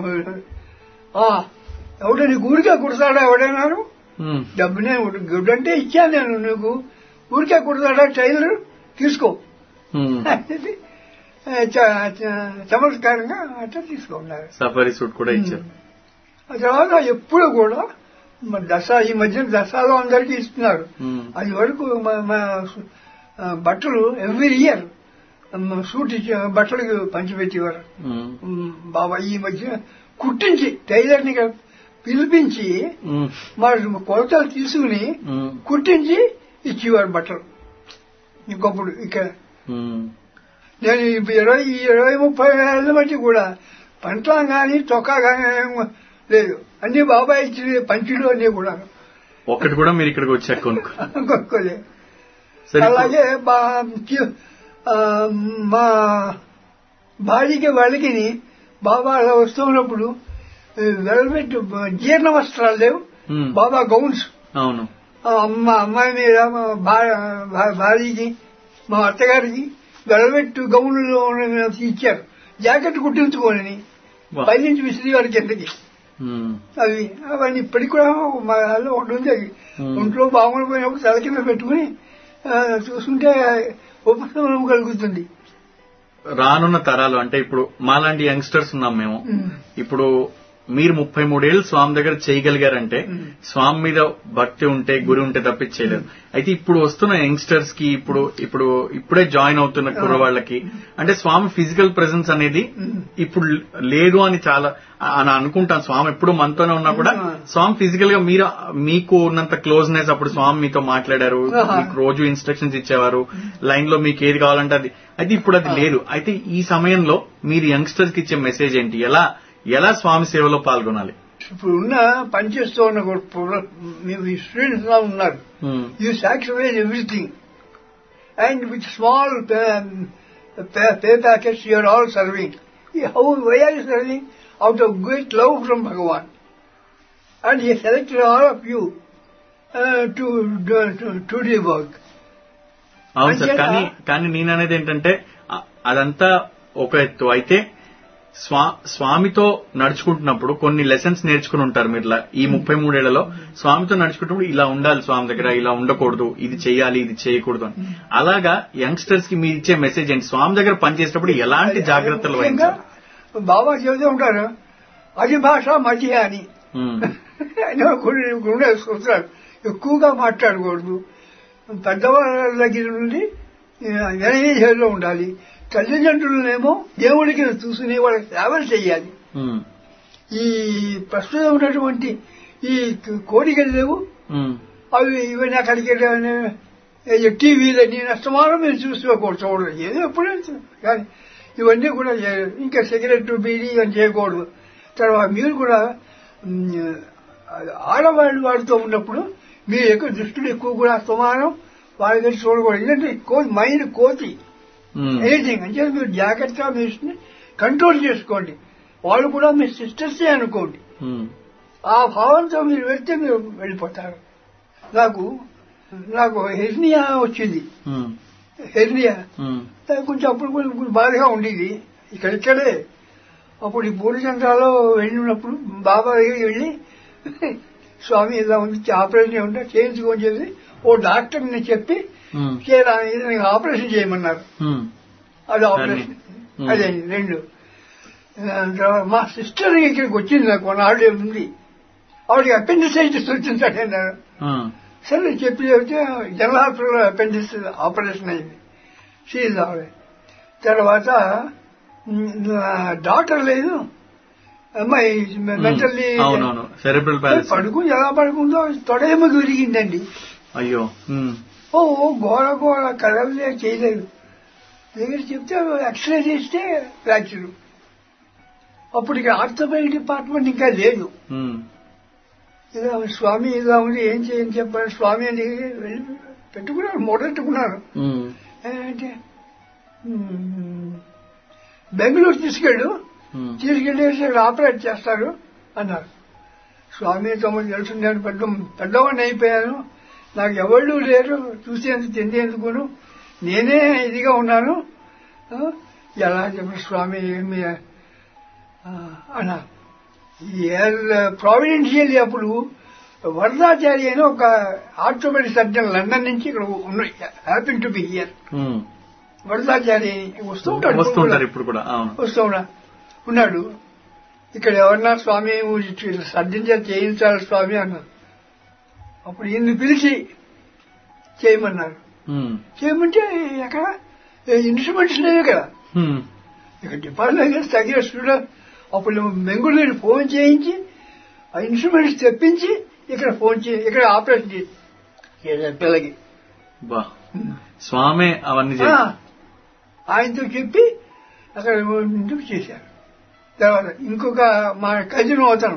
ఆ, ఎవడో నీకు ఊరికే కుడతాడా ఎవడైనారు మ్మ్. డబ్బు నేను గుడ్డంటే ఇచ్చాను నేను నీకు ఊరికే కుడతాడా టైలర్ తీసుకో మ్మ్. అనేది ఆ, చ- చ- చమత్కారంగా అట్లా తీసుకున్నారు సఫారీ సూట్ కూడా ఇచ్చారు ఆ తర్వాత ఎప్పుడు కూడా మన దసరా ఈ మధ్య దసరాలో అందరికీ ఇస్తున్నారు మ్మ్. అది వరకు మా- మా ఆ, బట్టలు ఎవ్రీ ఇయర్ సూట్ ఇచ్చి బట్టలకు పంచిపెట్టేవారు మ్మ్. ఉమ్, బాబా ఈ మధ్య కుట్టించి టైలర్ని ఇక్కడ పిలిపించి మ్మ్. మా కొలతలు తీసుకుని మ్మ్. కుట్టించి ఇచ్చేవారు బట్టలు ఇంకొప్పుడు ఇక్కడ మ్మ్. నేను ఈ ఇరవై ఈ ఇరవై ముప్పై ఏళ్ళ బట్టి కూడా పంటలం కానీ చొక్కా కానీ లేదు అన్ని బాబాయ్ ఇచ్చిన పంచులు అన్ని కూడా ఒక్కటి కూడా మీరు ఇక్కడికి వచ్చాక కొనుక్కో కొనుక్కోలే సరే ఇప్పుడు- అలాగే బా- కి- ఆ, మా భార్యకి వాళ్ళకి బాబా అలా వస్తున్నప్పుడు వెల్వెట్ జీర్ణ వస్త్రాలు లేవు మ్మ్. బాబా గౌన్స్ అవును ఆ అమ్మ అమ్మాయి మీద మా భా- భా- భార్యకి మా అత్తగారికి వెల్వెట్ గౌన్లు ఇచ్చారు జాకెట్ కుట్టించుకోనని వా. పైనుంచి విసిరి వారి కిందకి మ్మ్. అవి అవన్నీ ఇప్పటికి కూడా మా వాళ్ళు ఒకటి ఉంది అది Hmm. ఒంట్లో బాగుండి పోయినప్పుడు తల కింద పెట్టుకుని ఆ, చూస్తుంటే ఉపశమనం కలుగుతుంది రానున్న తరాలు అంటే ఇప్పుడు మాలాంటి యంగ్స్టర్స్ ఉన్నాం మేము Hmm. ఇప్పుడు మీరు ముప్పై మూడేళ్లు స్వామి దగ్గర చేయగలిగారంటే Hmm. స్వామి మీద భక్తి ఉంటే గురి ఉంటే తప్పించేయలేదు అయితే ఇప్పుడు వస్తున్న యంగ్స్టర్స్ కి ఇప్పుడు ఇప్పుడు ఇప్పుడే జాయిన్ అవుతున్న కుర్రవాళ్ళకి అంటే స్వామి ఫిజికల్ ప్రెసెన్స్ అనేది Hmm. ఇప్పుడు లేదు అని చాలా అని అనుకుంటాను స్వామి ఎప్పుడు మనతోనే ఉన్నా కూడా Hmm. స్వామి ఫిజికల్ గా మీరు మీకు ఉన్నంత క్లోజ్నెస్ అప్పుడు స్వామి మీతో మాట్లాడారు ఆహా. మీకు రోజు ఇన్స్ట్రక్షన్స్ ఇచ్చేవారు లైన్ లో మీకు ఏది కావాలంటే అది అయితే ఇప్పుడు అది లేదు అయితే ఈ సమయంలో మీరు యంగ్స్టర్స్ కి ఇచ్చే మెసేజ్ ఏంటి ఎలా ఎలా స్వామి సేవలో పాల్గొనాలి ఇప్పుడు ఉన్న పనిచేస్తూ ఉన్న మీ స్టూడెంట్స్ లా ఉన్నారు um, you sacrifice everything and with small pay packets you're all serving how why are you serving out of great love from Bhagwan and he selected all of you to to the work అవును sir అంచేత- కానీ కానీ నేను అనేది ఏంటంటే అ- అదంతా ఒక ఎత్తు అయితే స్వా స్వామితో నడుచుకుంటున్నప్పుడు కొన్ని లెసన్స్ నేర్చుకుని ఉంటారు మీరు ఇలా ఈ ముప్పై మూడేళ్లలో స్వామితో నడుచుకుంటున్నప్పుడు ఇలా ఉండాలి స్వామి దగ్గర ఇలా ఉండకూడదు ఇది చేయాలి ఇది చేయకూడదు అని అలాగా యంగ్స్టర్స్ కి మీరు ఇచ్చే మెసేజ్ ఏంటి స్వామి దగ్గర పనిచేసేటప్పుడు ఎలాంటి జాగ్రత్తలు ముఖ్యంగా వహించాలి బాబా చెబుతూ ఉంటారు అది భాష మధ్య అని ఉమ్, ఆయన కొన్ని గుండె సూత్రాలు ఎక్కువగా మాట్లాడకూడదు పెద్దవాళ్ళ దగ్గర నుండి వినయలో ఉండాలి తల్లిదండ్రులనేమో దేవుడికి చూసుకుని వాళ్ళకి సేవలు చేయాలి ఉమ్, ఈ ప్రస్తుతం ఉన్నటువంటి ఈ కోరికలు లేవు ఉమ్, అవి ఇవన్నీ అక్కడికి టీవీలని నష్టమానం మీరు చూసుకోకూడదు చూడలేదు ఏదో ఎప్పుడే కానీ ఇవన్నీ కూడా చేయలేదు. ఇంకా సిగరెట్ బీడీ ఇవన్నీ చేయకూడదు తర్వాత మీరు కూడా మ్, ఆడవాళ్ళు వాడితో ఉన్నప్పుడు మీ యొక్క దృష్టిలో ఎక్కువ కూడా అస్తమానం వాళ్ళ దగ్గర చూడకూడదు ఎందుకంటే కో- మైండ్ కోతి ఉమ్, ఎనీథింగ్ అంటే మీరు జాగ్రత్తగా మీరు కంట్రోల్ చేసుకోండి వాళ్ళు కూడా మీ సిస్టర్సే అనుకోండి ఉమ్, ఆ భావంతో మీరు వెళ్తే మీరు వెళ్ళిపోతారు నాకు నాకు హెర్నియా వచ్చింది ఉమ్, హెర్నియా ఉమ్, కొంచెం అప్పుడు కొంచెం బాధగా ఉండేది ఇక్కడ ఇక్కడే అప్పుడు ఈ పూర్ణచంద్రాలో వెళ్ళినప్పుడు బాబా దగ్గరికి వెళ్ళి స్వామి ఇలా ఉంది ఆపరేషన్ ఉంటే చేయించుకొని చెప్పి ఓ డాక్టర్ని చెప్పి ఉమ్, చేయరా ఇది నీకు ఆపరేషన్ చేయమన్నారు ఉమ్, అది ఆపరేషన్ Hmm. అదే రెండు దాని తర్వాత మా సిస్టర్ ఇక్కడికి వచ్చింది నాకు మన ఆవిడ ఉంది ఆవిడకి అపెండిసైటిస్ వచ్చింది అన్నారు ఉమ్, సరే చెప్పి చెప్తే జనరల్ హాస్పిటల్ అపెండిస్ ఆపరేషన్ అయింది షీజ్ ఆవిడ తర్వాత మ్, డాక్టర్ లేదు అమ్మాయి మెంటల్లీ అవునవును సెరెబ్రల్ ప్యాలెస్ పడుకుని ఎలా పడుకుందో తొడేమో దొరికిందండి అయ్యో ఉమ్, ఓ ఓ, గోడ గోడ కదలలే చేయలేదు దగ్గర చెప్తే ఎక్స్రే చేస్తే ఫ్రాక్చర్ అప్పుడు ఇక ఆర్థోపెడిక్ డిపార్ట్మెంట్ ఇంకా లేదు ఉమ్, ఇలా స్వామి ఇలా ఉంది ఏం చేయని చెప్పారు స్వామి అని వెళ్ళి పెట్టుకున్నారు మొదలెట్టుకున్నారు ఉమ్, అంటే మ్, బెంగళూరు తీసుకెళ్ళు ఉమ్, తీసుకెళ్ళేసి ఇక్కడ ఆపరేట్ చేస్తారు అన్నారు స్వామి తమకు తెలుసు నేను పెద్ద పెద్దవాడిని అయిపోయాను నాకు ఎవళ్ళు లేరు చూసేందుకు తిందేందుకును నేనే ఇదిగా ఉన్నాను ఆ, ఎలా చెప్పి స్వామి ఏమి ఆ, అన్నారు ప్రావిడెన్షియల్ అప్పుడు వరదాచారి అని ఒక ఆర్థోపెడిక్ సర్జన్ లండన్ నుంచి ఇక్కడ happy to be here um. Varadachari వస్తుంటాడు వస్తుంటారు ఇప్పుడు కూడా అవును వస్తున్నా ఉన్నాడు ఇక్కడ ఎవరన్నా స్వామి సర్జన్ చేత చేయించాలి స్వామి అన్నారు అప్పుడు ఈయన్ని పిలిచి చేయమన్నారు ఉమ్, చేయమంటే ఎక్కడ ఇన్స్ట్రుమెంట్స్ లేవు కదా ఉమ్, ఇక డిపార్ట్మెంట్ తగిన స్టూడెంట్ అప్పుడు బెంగళూరు ఫోన్ చేయించి ఆ ఇన్స్ట్రుమెంట్స్ తెప్పించి ఇక్కడ ఫోన్ చే ఇక్కడ ఆపరేషన్ చేసి చేశారు పిల్లకి బా స్వామి అవన్నీ ఆ, చేసి ఆయనతో చెప్పి అక్కడ ఇంటికి చేశారు తర్వాత ఇంకొక మా కజిన్ అతను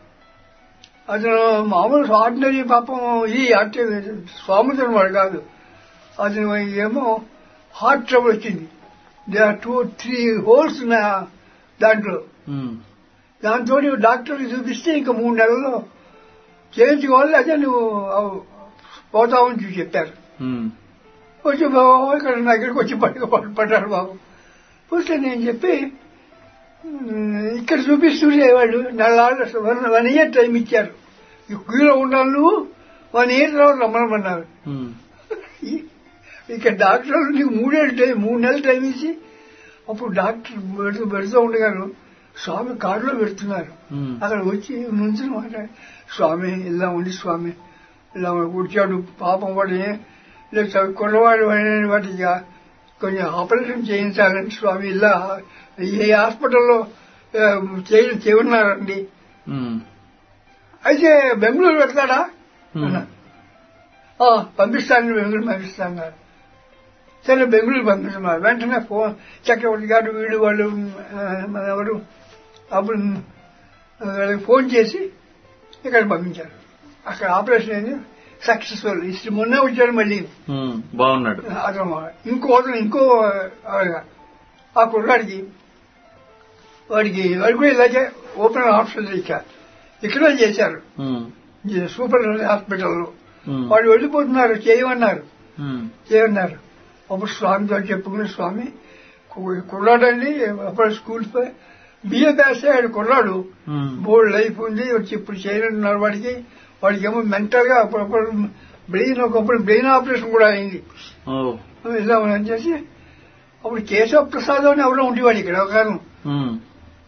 అతను మామూలు ఆర్డినరీ పాపం ఈ అట్టే స్వామితుడు వాడు కాదు అతను ఏమో హార్ట్ ట్రబుల్ వచ్చింది they are two three holes నా దాంట్లో ఉమ్, దాంతో డాక్టర్కి చూపిస్తే ఇంకా మూడు నెలల్లో చేయించుకోవాలి అదే నువ్వు పోతావని చూసి చెప్పారు ఉమ్, వచ్చి బాబు ఇక్కడ నా దగ్గరికి వచ్చి పట్టుకు పడ్డారు బాబు వస్తే నేను చెప్పి "ఉమ్, ఇక్కడ చూపిస్తుంటే వాళ్ళు నెలలు వన్ వన్ ఇయర్ టైం ఇచ్చారు ఈ క్యూలో ఉండాలి నువ్వు వన్ ఇయర్ తర్వాత రమ్మనమన్నారు ఉమ్, ఈ- ఇక డాక్టర్లు నీకు మూడేళ్ళు టైం మూడు నెలలు టైం ఇచ్చి అప్పుడు డాక్టర్ పెడుతూ పెడుతూ ఉండగాను స్వామి కారులో పెడుతున్నారు ఉమ్, అక్కడ వచ్చి నుంచి మాట్లాడి స్వామి ఇలా ఉంది స్వామి ఇలా కూర్చాడు పాపం వాడు లేదు కుర్రవాడు అయిన వాటికి కొంచెం ఆపరేషన్ చేయించాలని స్వామి ఇలా ఏ హాస్పిటల్లో ఆ, చేయ చేయన్నారండి ఉమ్, అయితే బెంగళూరు పెడతాడా ఉమ్, అన్నా. "ఆ, పంపిస్తాను బెంగళూరు పంపిస్తాను సరే బెంగళూరు పంపిస్తున్నారు వెంటనే ఫోన్ చక్రవర్తి గారు వీడు వాళ్ళు ఆ, మన ఎవరు అప్పుడు ఆ, వాళ్ళకి ఫోన్ చేసి ఇక్కడ పంపించారు అక్కడ ఆపరేషన్ అయింది సక్సెస్ఫుల్ ఇಷ್ಟು మొన్నే వచ్చాడు మళ్ళీ ఉమ్, బాగున్నాడు అతను ఇంకో అతను ఇంకో ఆవిడ. ఆ కుర్రాడికి వాడికి వాడికి కూడా ఇలాగే ఓపెన్ హాస్పిటల్ ఇచ్చారు ఇక్కడ చేశారు ఉమ్, ఈ సూపర్ హాస్పిటల్లో ఉమ్, వాడు వెళ్ళిపోతున్నారు చేయమన్నారు ఉమ్, చేయమన్నారు అప్పుడు స్వామితో చెప్పుకుని స్వామి కు- కుర్రాడండి అప్పుడు స్కూల్ బిఏ పాస్ అయ్యాడు కుర్రాడు ఉమ్, బోర్డు లైఫ్ ఉంది వచ్చి ఇప్పుడు చేయనున్నారు వాడికి వాడికి ఏమో మెంటల్ గా అప్పుడప్పుడు బ్రెయిన్ ఒకప్పుడు బ్రెయిన్ ఆపరేషన్ కూడా అయింది ఓ ఇలా అని చేసి అప్పుడు కేశవ ప్రసాద్ అని ఎవరో ఉండేవాడు ఇక్కడ ఒక కారణం ఉమ్,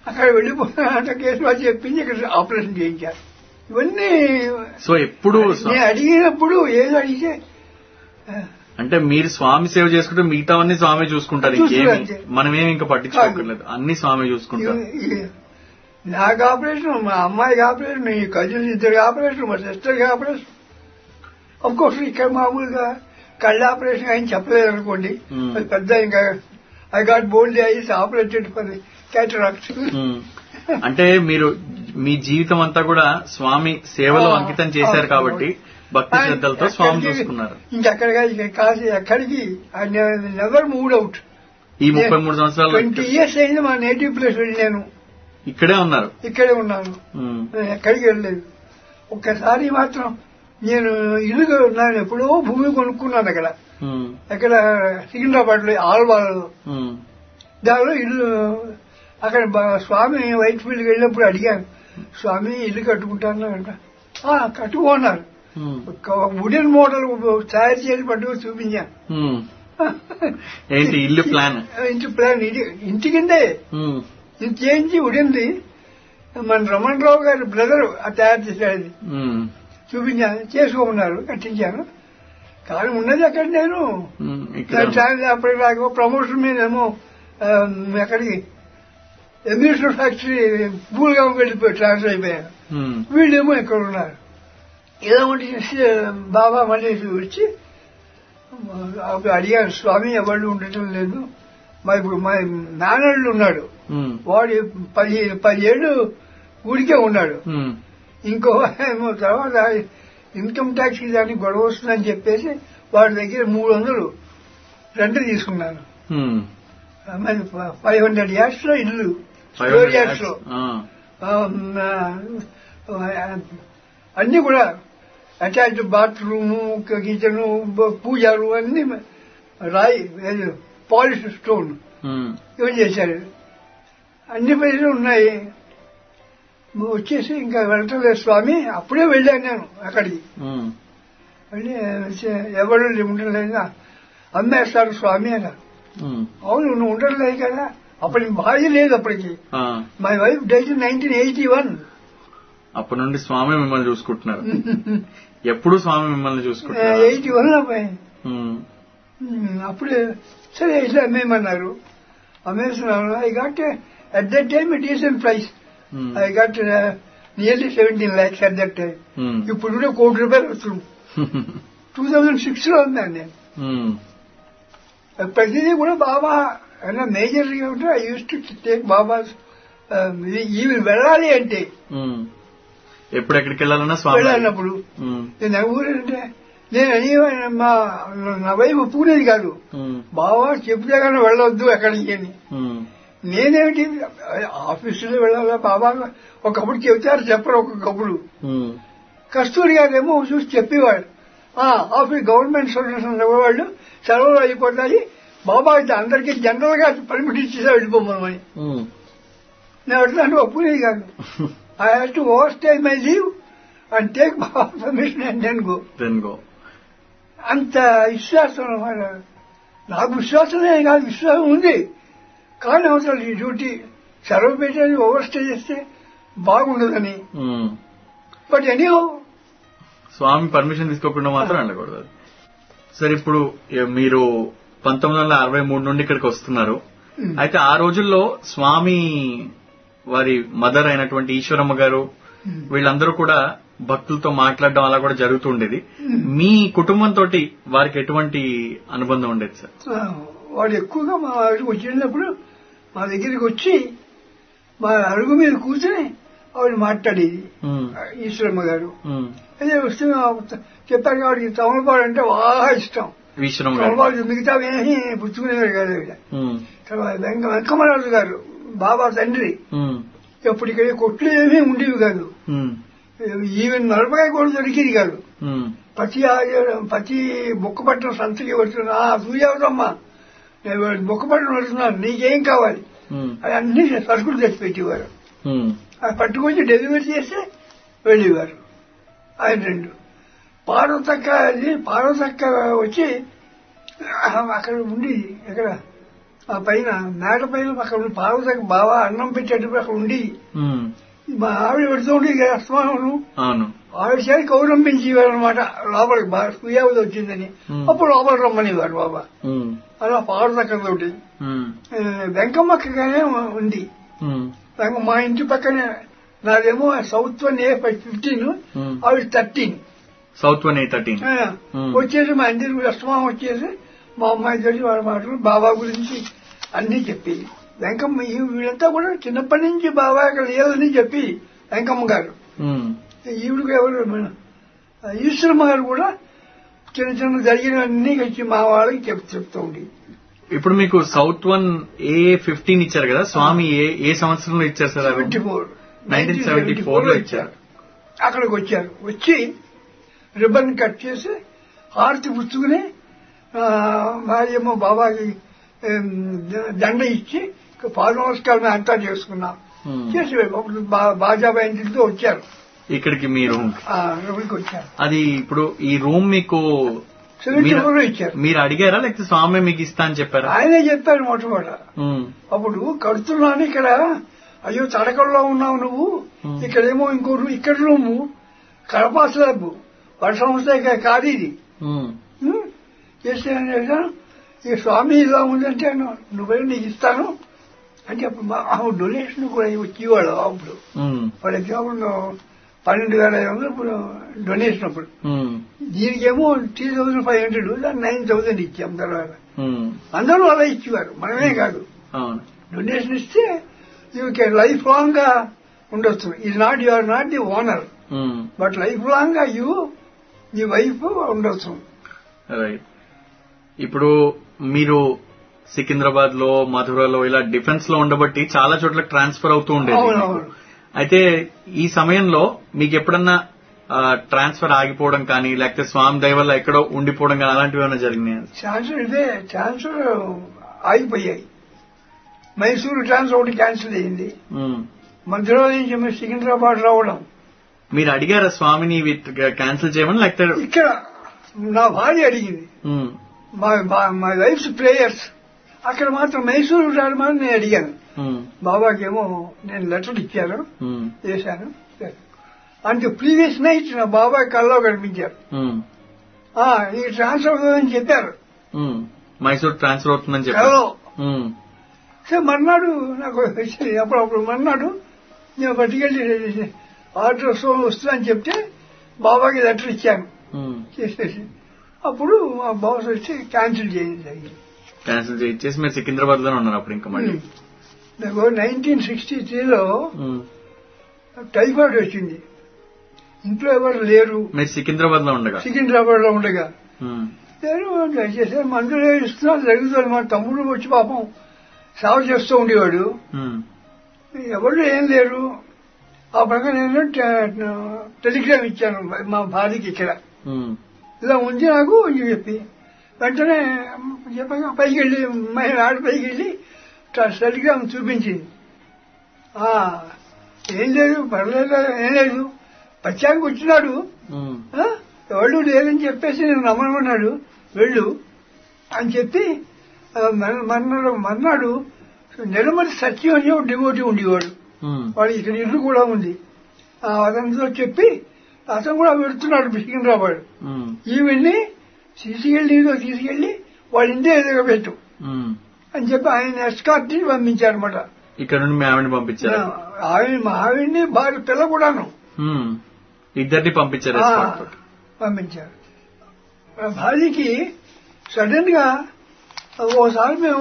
అక్కడ వెళ్ళిపోయిన కేసు వాళ్ళు చెప్పింది ఇక్కడ ఆపరేషన్ చేయించారు ఇవన్నీ సో ఎప్పుడు స్వా- నేను అడిగినప్పుడు ఏదో అడిగితే ఆ, అంటే మీరు స్వామి సేవ చేసుకుంటే మిగతావన్నీ స్వామి చూసుకుంటారు ఇంకేమి చూసుకుంటారు అంతే. మనమేమి ఇంకా పట్టించుకోకర్లేదు అన్ని స్వామి చూసుకుంటారు ఈ- ఈ- నాకు ఆపరేషన్ మా అమ్మాయికి ఆపరేషన్ ఈ కజిన్స్ ఇద్దరికి ఆపరేషన్ మా సిస్టర్కి ఆపరేషన్ అఫ్ కోర్స్ ఇక్కడ మామూలుగా కళ్ళ ఆపరేషన్ ఆయన చెప్పలేదు అనుకోండి Hmm. అది పెద్ద ఇంకా I got both eyes operated for cataract um. అంటే మీరు మీ జీవితం అంతా కూడా స్వామి సేవలో ఆ, అంకితం చేశారు ఆ, కాబట్టి భక్తి శ్రద్ధలతో స్వామి చూసుకున్నారు ఇంకెక్కడిగా కాసి ఎక్కడికి నెవర్ మూడ్ అవుట్ ఈ ముప్పై మూడు సంవత్సరాలు ట్వంటీ ఇయర్స్ అయింది మా నేటివ్ ప్లేస్ వెళ్ళి నేను ఇక్కడే ఉన్నారు ఇక్కడే ఉన్నాను ఉమ్. నేను ఎక్కడికి వెళ్ళలేదు ఒక్కసారి మాత్రం నేను ఇల్లు ఉన్నాను ఎప్పుడో భూమి కొనుక్కున్నాను అక్కడ ఉమ్. అక్కడ సికింద్రాబాద్ లో ఆల్వాలలో ఉమ్. దానిలో ఇల్లు అక్కడ బ- స్వామి వైట్ ఫీల్డ్కి వెళ్ళినప్పుడు అడిగాను స్వామి ఇల్లు కట్టుకుంటాను అంట "ఆ, కట్టుకోన్నారు ఉమ్. వుడెన్ మోడల్ తయారు చేసి పట్టుకొని చూపించాను ఉమ్. ఏంటి ఇల్లు ప్లాన్ ఇంటి ప్లాన్ ఇది ఇంటి కిందే ఉమ్. ఇది చేయించి ఉడింది మన రమణరావు గారి బ్రదర్ తయారు చేశాడు అది ఉమ్. చూపించాను చేసుకోమన్నారు కట్టించాను కానీ ఉన్నది అక్కడ నేను ఉమ్. ఇక్కడ దాని ట్రాన్స్ అప్పటికి నాకు ప్రమోషన్ మీద ఏమో ఆ, ఎక్కడికి ఎమ్యూషన్ ఫ్యాక్టరీ పూల్గా వెళ్ళిపోయి ట్రాన్స్ఫర్ అయిపోయాను ఉమ్. వీళ్ళేమో ఇక్కడ ఉన్నారు ఏదో ఒకటి చేసి బాబా మళ్ళీ వచ్చి అప్పుడు అడిగారు స్వామి ఎవరు ఉండటం లేదు మా ఇప్పుడు మా నాన్నళ్ళు ఉన్నాడు ఉమ్. వాడు పది పదిహేడు ఊరికే ఉన్నాడు ఉమ్. ఇంకో ఏమో తర్వాత ఇన్కమ్ ట్యాక్స్ దానికి గొడవ వస్తుందని చెప్పేసి వాడి దగ్గర మూడు వందలు రెంట్ తీసుకున్నాను ఉమ్. మరి ఫైవ్ హండ్రెడ్ యార్డ్స్ లో ఇల్లు Five స్టోర్ hundred యార్డ్స్ లో ఆ. ఆ, అన్ని కూడా attached bathroom kitchen puja room అన్ని రాయి పాలిష్ స్టోన్ ఉమ్. ఇవి చేశారు అన్ని పనులు ఉన్నాయి వచ్చేసి ఇంకా వెళ్ళటలేదు స్వామి అప్పుడే వెళ్ళాను నేను అక్కడికి ఉమ్. వెళ్ళి ఎవరు ఉండలేదు అమ్మేస్తారు స్వామి అన్నారు ఉమ్. అవును నువ్వు ఉండట్లేదు కదా అప్పటికి భార్య లేదు అప్పటికి ఆ. My wife died nineteen eighty one అప్పటి నుండి స్వామి మిమ్మల్ని చూసుకుంటున్నారు ఎప్పుడు స్వామి మిమ్మల్ని చూసుకుంటున్నారు ఎయిటీ వన్ అబ్బాయి ఉమ్. అప్పుడే సరే ఇట్లా అమ్మేయమన్నారు అమ్మేస్తున్నాను I got at that time decent price um. I got nearly seventeen lakhs at that time um. ఇప్పుడు కూడా కోటి రూపాయలు వస్తుంది టూ థౌజండ్ సిక్స్ లో ఉందండి నేను ఉమ్. ప్రతిదీ కూడా బాబా అన్న మేజర్ గా ఉంటే I used to take Baba ఇవి వెళ్ళాలి అంటే ఉమ్. ఎప్పుడు ఎక్కడికి వెళ్ళాలన్నా స్వామి వెళ్ళాలన్నప్పుడు ఉమ్. నేను ఊరంటే నేను అని మా నా వైపు పూనేది కాదు ఉమ్. బావా చెప్తే కానీ వెళ్ళొద్దు ఎక్కడికి అని ఉమ్. నేనేమిటి ఆఫీసులో వెళ్ళాలా బాబా ఒకప్పుడు చెబుతారు చెప్పరు ఒక్కొక్కప్పుడు ఉమ్. కస్తూరి గారేమో చూసి చెప్పేవాడు ఆ, ఆఫీస్ గవర్నమెంట్ సొల్యూషన్ వాళ్ళు సెలవులు అయిపోతాయి బాబా అయితే అందరికీ జనరల్ గా పర్మిట్ ఇచ్చేసా వెళ్ళిపోమని ఉమ్. నేను అట్లాంటి ఒప్పునేది కాదు I have to overstay my leave and take Baba permission and then go then go అంత విశ్వాసం అన్నమాట నాకు విశ్వాసమే కాదు విశ్వాసం ఉంది కానీ అవసరం ఈ డ్యూటీ సెలవు పెట్టేది ఓవర్ స్టే చేస్తే బాగుండదని ఉమ్. బట్ ఎనీ స్వామి పర్మిషన్ తీసుకోకుండా మాత్రం వెళ్ళకూడదు సరే ఇప్పుడు ఏ- మీరు పంతొమ్మిది వందల అరవై మూడు నుండి ఇక్కడికి వస్తున్నారు అయితే ఆ రోజుల్లో స్వామి వారి మదర్ అయినటువంటి ఈశ్వరమ్మ గారు వీళ్ళందరూ కూడా భక్తులతో మాట్లాడడం అలా కూడా జరుగుతూ ఉండేది మీ కుటుంబంతో వారికి ఎటువంటి అనుబంధం ఉండేది సార్ వాడు ఎక్కువగా మా వాడికి వచ్చినప్పుడు మా దగ్గరికి వచ్చి మా అరుగు మీద కూర్చొని ఆవిడ మాట్లాడేది ఉమ్, ఈశ్వరమ్మ గారు ఉమ్. అదే వస్తే చెప్పారు కాబట్టి తమలపాడు అంటే బాగా ఇష్టం ఈశ్వరమ్మ గారు తమలపాడు మిగతా ఏమీ పుచ్చుకునేవారు కాదు ఆవిడ ఉమ్, తర్వాత వెంక వెంకమరాజు గారు బాబా తండ్రి ఉమ్, ఎప్పుడు ఇక్కడ కొట్లు ఏమీ ఉండేవి కాదు ఉమ్, ఈవెన్ మిరపకాయ కూడా దొరికేది కాదు ఉమ్, ప్రతి ఆ- ప్రతి బొక్క పట్టణం సంతకి వస్తున్నా సూర్యావతమ్మా నేను బొక్క పట్టణం వస్తున్నాను నీకేం కావాలి ఉమ్, అది అన్ని సరుకులు తెచ్చి పెట్టేవారు ఉమ్, అది పట్టుకొచ్చి డెలివరీ చేస్తే వెళ్ళేవారు ఆయన రెండు పార్వతక్క అది పార్వతక్క వచ్చి అక్కడ ఉండేది ఎక్కడ ఆ పైన మేడ పైన అక్కడ ఉన్న పార్వతకి బాగా అన్నం పెట్టేటప్పుడు అక్కడ ఉండి ఉమ్, మా ఆవిడ పెడుతూ ఉండి అస్తమానం అవును ఆవిడ చేతి కౌరంపించేవారు అనమాట లోపలికి బాగా సుయావతి వచ్చిందని Hmm. అప్పుడు లోపలికి రమ్మనివారు బాబా ఉమ్, అలా పార్వతక్కతోటి ఉమ్, వెంకమ్మక్కగానే ఉంది ఉమ్, వెంక మా ఇంటి పక్కనే నాదేమో south one A fifteen um. ఆవిడ thirteen south one eight thirteen Hmm. వచ్చేసి మా ఇంటికి అష్టమం వచ్చేసి మా అమ్మాయి తోటి వాళ్ళ మాటలు బాబా గురించి అన్ని చెప్పి వెంకమ్మ ఈ వీళ్ళంతా కూడా చిన్నప్పటి నుంచి బాబా ఇక్కడ లేదని చెప్పి వెంకమ్మ గారు ఉమ్, ఈవిడికి ఎవరు మన ఈశ్వరమ్మ గారు కూడా చిన్న చిన్న జరిగినవన్నీ వచ్చి మా వాళ్ళకి చెప్ చెప్తూ ఉండి ఇప్పుడు మీకు సౌత్ వన్ ఏ ఫిఫ్టీన్ ఇచ్చారు కదా స్వామి ఏ ఏ సంవత్సరంలో ఇచ్చారు సార్ అవి సెవెంటీ ఫోర్ 1974 లో ఇచ్చారు. అక్కడికి వచ్చారు వచ్చి రిబ్బన్ కట్ చేసి హారతి పుచ్చుకుని ఆ, భార్యేమో బాబాకి ఏం, ద- దండ ఇచ్చి పాద నమస్కారం అంతా చేసుకున్నాం ఉమ్. చేసి అప్పుడు బా- బాజాబా ఇంటితో వచ్చారు ఇక్కడికి మీ రూమ్ ఆ రూమ్కి వచ్చారు అది ఇప్పుడు ఈ రూమ్ మీకు సెవెంటీ మీరు- ఫోర్ ఇచ్చారు మీరు అడిగారా లేకపోతే స్వామి మీకు ఇస్తా అని చెప్పారా ఆయనే చెప్పారు మొట్టమొదట ఉమ్, అప్పుడు కడుతున్నాను ఇక్కడ అయ్యో తడకల్లో ఉన్నావు నువ్వు Hmm. ఇక్కడేమో ఇంకో రూ- ఇక్కడ రూము కడప స్లాబ్ వర్షం వస్తే ఇక కాదు ఇది ఉమ్, హ్మ్? చేస్తే ఏం చేశాను ఈ స్వామి ఇలా ఉందంటే ను- నువ్వే నీకు ఇస్తాను అని చెప్పి మా డొనేషన్ కూడా వచ్చేవాడు అప్పుడు ఉమ్, ఫర్ ఎగ్జాంపుల్ పన్నెండు వేల ఐదు వందలు ఇప్పుడు డొనేషన్ అప్పుడు ఉమ్, దీనికేమో త్రీ థౌసండ్ ఫైవ్ హండ్రెడ్ దాన్ని నైన్ థౌసండ్ ఇచ్చాం తర్వాత ఉమ్, అందరూ అలా ఇచ్చేవారు మనమే కాదు అవును డొనేషన్ ఇస్తే యూ కెన్ లైఫ్ లాంగ్ గా ఉండొచ్చు ఇది not you are not the owner um, but life long గా యూ నీ వైఫ్ ఉండొచ్చు రైట్ ఇప్పుడు మీరు సికింద్రాబాద్ లో మధురలో ఇలా డిఫెన్స్ లో ఉండబట్టి చాలా చోట్ల ట్రాన్స్ఫర్ అవుతూ ఉండేది అవునవును అయితే ఈ సమయంలో మీకు ఎప్పుడన్నా ట్రాన్స్ఫర్ ఆగిపోవడం కానీ లేకపోతే స్వామి దయ వల్ల ఎక్కడో ఉండిపోవడం కానీ అలాంటివి ఏమైనా జరిగినాయి ఛాన్సర్ ఇదే ఛాన్సర్ ఆగిపోయాయి మైసూరు ట్రాన్స్ఫర్ ఒకటి క్యాన్సిల్ అయింది మధ్యలో నుంచి మేము సికింద్రాబాద్ రావడం మీరు అడిగారా స్వామిని క్యాన్సిల్ చేయమని లేకపోతే ఇక్కడ నా భార్య అడిగింది ఉమ్, మా మై వైఫ్స్ ప్లేయర్స్ అక్కడ మాత్రం మైసూరు రావడం నేను అడిగాను ఉమ్, బాబాకేమో నేను లెటర్ ఇచ్చాను ఉమ్, చేశాను అంటే ప్రీవియస్ నైట్ నా బాబాయ్ కల్లో కనిపించారు ఉమ్, ఆ, ఈ ట్రాన్స్ఫర్ అవుతుందని చెప్పారు ఉమ్. మైసూర్ ట్రాన్స్ఫర్ అవుతుందని చెప్పారు కల్లో ఉమ్, సో మర్నాడు నాకు వచ్చింది అప్పుడప్పుడు మర్నాడు నేను పట్టుకెళ్ళి ఆర్డర్ వస్తుందని చెప్తే బాబాకి లెటర్ ఇచ్చాను ఉమ్. చేసేసి అప్పుడు మా బాస్ వచ్చి క్యాన్సిల్ చేయండి జరిగింది క్యాన్సిల్ చేసి మీరు సికింద్రాబాద్ లోనే ఉన్నారు అప్పుడు ఇంకా మళ్ళీ నాకు నైన్టీన్ సిక్స్టీ త్రీలో ఉమ్. టైఫాయిడ్ వచ్చింది ఇంట్లో ఎవరు లేరు మీరు సికింద్రాబాద్ లో ఉండగా సికింద్రాబాద్ లో ఉండగా ఉమ్, నేను దయచేసి మందులు ఇస్తున్నా జరుగుతుంది మా తమ్ముడు వచ్చి పాపం సేవ చేస్తూ ఉండేవాడు ఉమ్, ఎవరు ఏం లేరు ఆ ప్రకారం నేను టె- టెలిగ్రామ్ ఇచ్చాను మా భార్యకి ఇక్కడ ఉమ్, ఇలా ఉంది నాకు అని చెప్పి వెంటనే చెప్పగా పైకి వెళ్ళి మహిళ ఆడ పైకి వెళ్ళి ట- టెలిగ్రామ్ చూపించింది ఆ, ఏం లేదు పర్లేదు ఏం లేదు పచ్చానికి వచ్చినాడు ఉమ్, ఆ, ఎవరు లేరని చెప్పేసి నేను నమ్మనుకున్నాడు వెళ్ళు అని చెప్పి ఆ, మర్- మర్నాడు మర్నాడు నిలమరి సత్యం అని ఒక డివోటీ ఉండేవాడు ఉమ్, వాడు ఇక్కడ ఇల్లు కూడా ఉంది ఆ, అతనితో చెప్పి అతను కూడా వెళుతున్నాడు సికింద్రాబాద్ ఉమ్, ఈవిడ్ని తీసుకెళ్లి ఏదో తీసుకెళ్లి వాళ్ళ ఇంటి ఎదురుగా పెట్టు ఉమ్. అని చెప్పి ఆయన ఎస్కార్ట్ పంపించారనమాట ఇక్కడ నుండి మీ ఆవిడని పంపించారు ఆవిడ మా ఆవిడ్ని భార్య పిల్ల కూడాను ఉమ్. ఇద్దరిని పంపించారు ఆ, escort తోటి. పంపించారు మా భార్యకి సడన్ గా ఓసారి మేము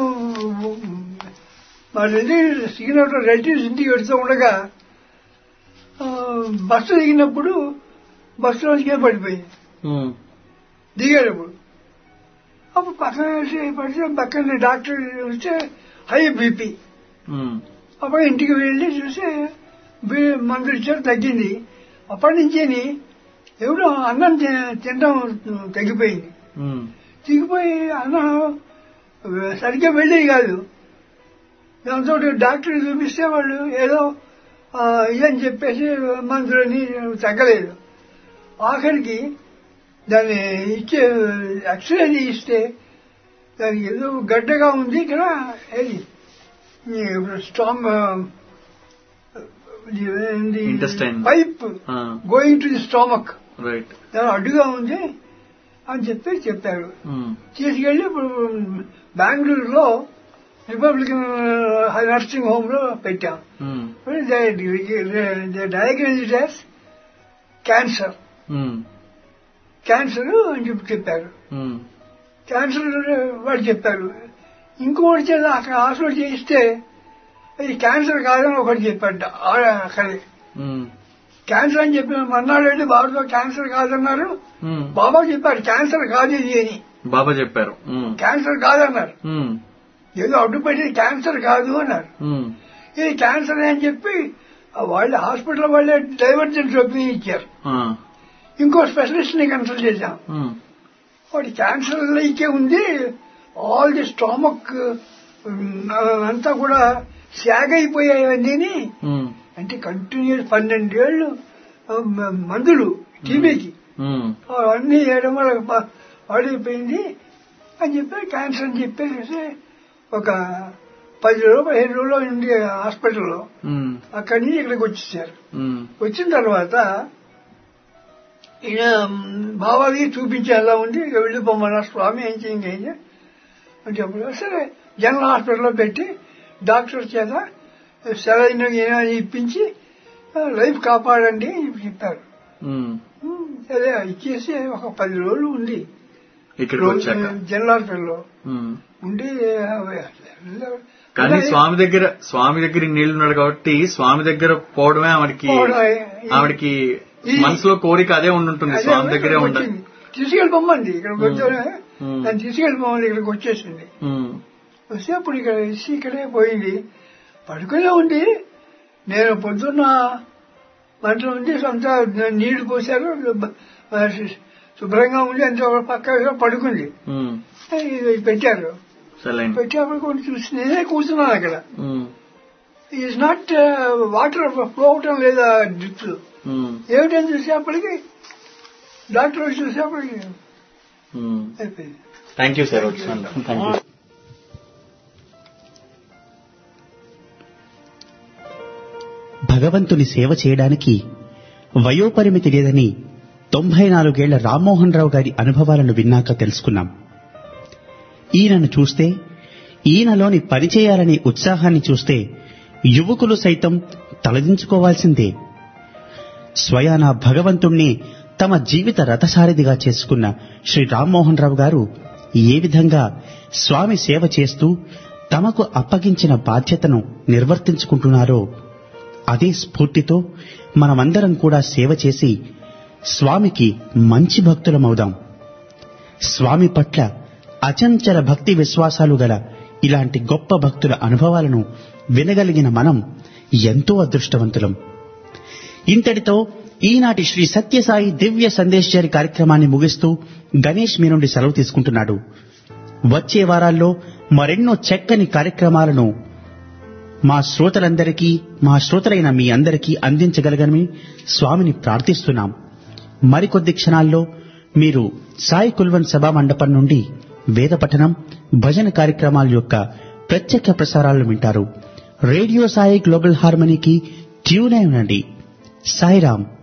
మా రిలేటివ్ సిగినప్పుడు రిలేటివ్స్ ఇంటికి వెళ్తూ ఉండగా ఆ, బస్సు దిగినప్పుడు బస్సులోంచి పడిపోయింది ఉమ్, దిగేటప్పుడు అప్పుడు పక్కన వేసి పడితే పక్కన డాక్టర్ వస్తే హై బీపీ ఉమ్, అప్పుడు ఇంటికి వెళ్ళి చూస్తే బీ- మందులు ఇచ్చారు తగ్గింది అప్పటి నుంచి ఎవడో అన్నం తి- తినడం తగ్గిపోయింది ఉమ్, దిగిపోయి అన్నం సరిగ్గా వెళ్ళేది కాదు దాంతో డాక్టర్ చూపిస్తే వాళ్ళు ఏదో ఆ, ఇదని చెప్పేసి మందులని తగ్గలేదు ఆఖరికి దాన్ని ఇచ్చే ఎక్స్రే ఇస్తే దానికి ఏదో గడ్డగా ఉంది ఇక్కడ ఏది స్టామ్ Intestine. Pipe going to the stomach right దాని అడ్డుగా ఉంది అని చెప్పి చెప్పారు తీసుకెళ్లి ఇప్పుడు బెంగళూరులో రిపబ్లికన్ నర్సింగ్ హోమ్ లో పెట్టాం డయాగ్నోజ్ యాజ్ క్యాన్సర్ క్యాన్సర్ అని చెప్పి చెప్పారు క్యాన్సర్ వాళ్ళు చెప్పారు ఇంకోటి చేత అక్కడ హాస్పిటల్ చేయిస్తే అది క్యాన్సర్ కాదని ఒకటి చెప్పాడు అక్కడే క్యాన్సర్ అని చెప్పిన మన్నాడు వెళ్ళి బాబుతో క్యాన్సర్ కాదన్నారు బాబా చెప్పారు క్యాన్సర్ కాదు ఇది అని బాబా చెప్పారు క్యాన్సర్ కాదన్నారు ఏదో అడ్డుపడి క్యాన్సర్ కాదు అన్నారు ఇది క్యాన్సర్ అని చెప్పి ఆ వాళ్ళే హాస్పిటల్ వాళ్ళే డైవర్జెన్స్ ఒపీనియన్ ఇచ్చారు ఇంకో స్పెషలిస్ట్ ని కన్సల్ట్ చేశాం వాడి క్యాన్సర్ లైకే ఉంది ఆల్ ది స్టామక్ అంతా కూడా శాగ అయిపోయాయని అంటే కంటిన్యూస్ పన్నెండేళ్లు ఆ, మ- మందులు టీబీకి అన్ని వేయడం వల్ల ప- పాడైపోయింది అని చెప్పి క్యాన్సర్ అని చెప్పేసి ఒక పది రోజులు పదిహేను రోజులు ఉండి హాస్పిటల్లో అక్కడి నుంచి ఇక్కడికి వచ్చేసారు వచ్చిన తర్వాత ఈయన బాబాకి చూపించి ఎలా ఉంది ఇక వెళ్ళిపోమన్నా స్వామి ఏం చేయండి ఏం చేయ- అని చెప్పారు సరే జనరల్ హాస్పిటల్లో పెట్టి డాక్టర్ చేత సెలైన్ ఏమైనా ఇప్పించి ఆ, లైఫ్ కాపాడండి అని చెప్పారు ఉమ్, సరే ఇచ్చేసి ఒక పది రోజులు ఉంది ఇక్కడికి వచ్చాక జనరల్ హాస్పిటల్లో ఉమ్. ఉండి కానీ స్వామి దగ్గర స్వామి దగ్గర నీళ్లు ఉన్నాడు కాబట్టి స్వామి దగ్గర పోవడమే ఆవిడకి ఆవిడకి మనసులో కోరిక అదే ఉండుంటుంది అదే స్వామి దగ్గరే ఇక్కడికి ఉండాలి వచ్చింది. తీసుకెళ్ళిపోమ్మంది ఇక్కడికి వచ్చానే ఉమ్. నన్ను తీసుకెళ్ళిపోమంది ఇక్కడికి వచ్చేసింది ఉమ్. వస్తే అప్పుడు ఇక్కడ వచ్చి ఇక్కడే పోయింది పడుకునే ఉంది నేను పొద్దున్న మంటలు ఉంది అంతా నీళ్లు పోసారు బ- శుభ్రంగా ఉంది అంత ఒక పక్క పడుకుంది ఉమ్. ఇది పెట్టారు సలైన్ పెట్టేప్పుడు కొన్ని చూసి నేనే కూర్చున్నాను అక్కడ um. Is not water flow అవటం లేదా డ్రిప్స్ ఉమ్. ఏమిటని చూసేప్పటికి డాక్టర్ వచ్చి చూసేప్పటికి ఉమ్. అయిపోయింది థ్యాంక్ యూ సార్ వచ్చినందుకు థ్యాంక్ యూ భగవంతుని సేవ చేయడానికి వయోపరిమితి లేదని తొంభై నాలుగేళ్ల రామ్మోహన్ రావు గారి అనుభవాలను విన్నాక తెలుసుకున్నాం ఈయనను చూస్తే ఈయనలోని పనిచేయాలనే ఉత్సాహాన్ని చూస్తే యువకులు సైతం తలదించుకోవాల్సిందే స్వయాన భగవంతుణ్ణి తమ జీవిత రథసారథిగా చేసుకున్న శ్రీ రామ్మోహన్ రావు గారు ఏ విధంగా స్వామి సేవ చేస్తూ తమకు అప్పగించిన బాధ్యతను నిర్వర్తించుకుంటున్నారో అదే స్ఫూర్తితో మనమందరం కూడా సేవ చేసి స్వామికి మంచి భక్తులమవుదాం స్వామి పట్ల అచంచల భక్తి విశ్వాసాలు గల ఇలాంటి గొప్ప భక్తుల అనుభవాలను వినగలిగిన మనం ఎంతో అదృష్టవంతులం ఇంతటితో ఈనాటి శ్రీ సత్యసాయి దివ్య సందేశ్వరి కార్యక్రమాన్ని ముగిస్తూ గణేష్ మీ నుండి సెలవు తీసుకుంటున్నాడు వచ్చే వారాల్లో మరెన్నో చక్కని కార్యక్రమాలను మా శ్రోతలందరికీ మా శ్రోతలైన మీ అందరికీ అందించగలగని స్వామిని ప్రార్థిస్తున్నాం మరికొద్ది క్షణాల్లో మీరు సాయి కుల్వన్ సభా మండపం నుండి వేద పఠనం భజన కార్యక్రమాల యొక్క ప్రత్యక్ష ప్రసారాలను వింటారు రేడియో సాయి గ్లోబల్ హార్మనీకి ట్యూన్ అయి ఉండండి సాయిరామ్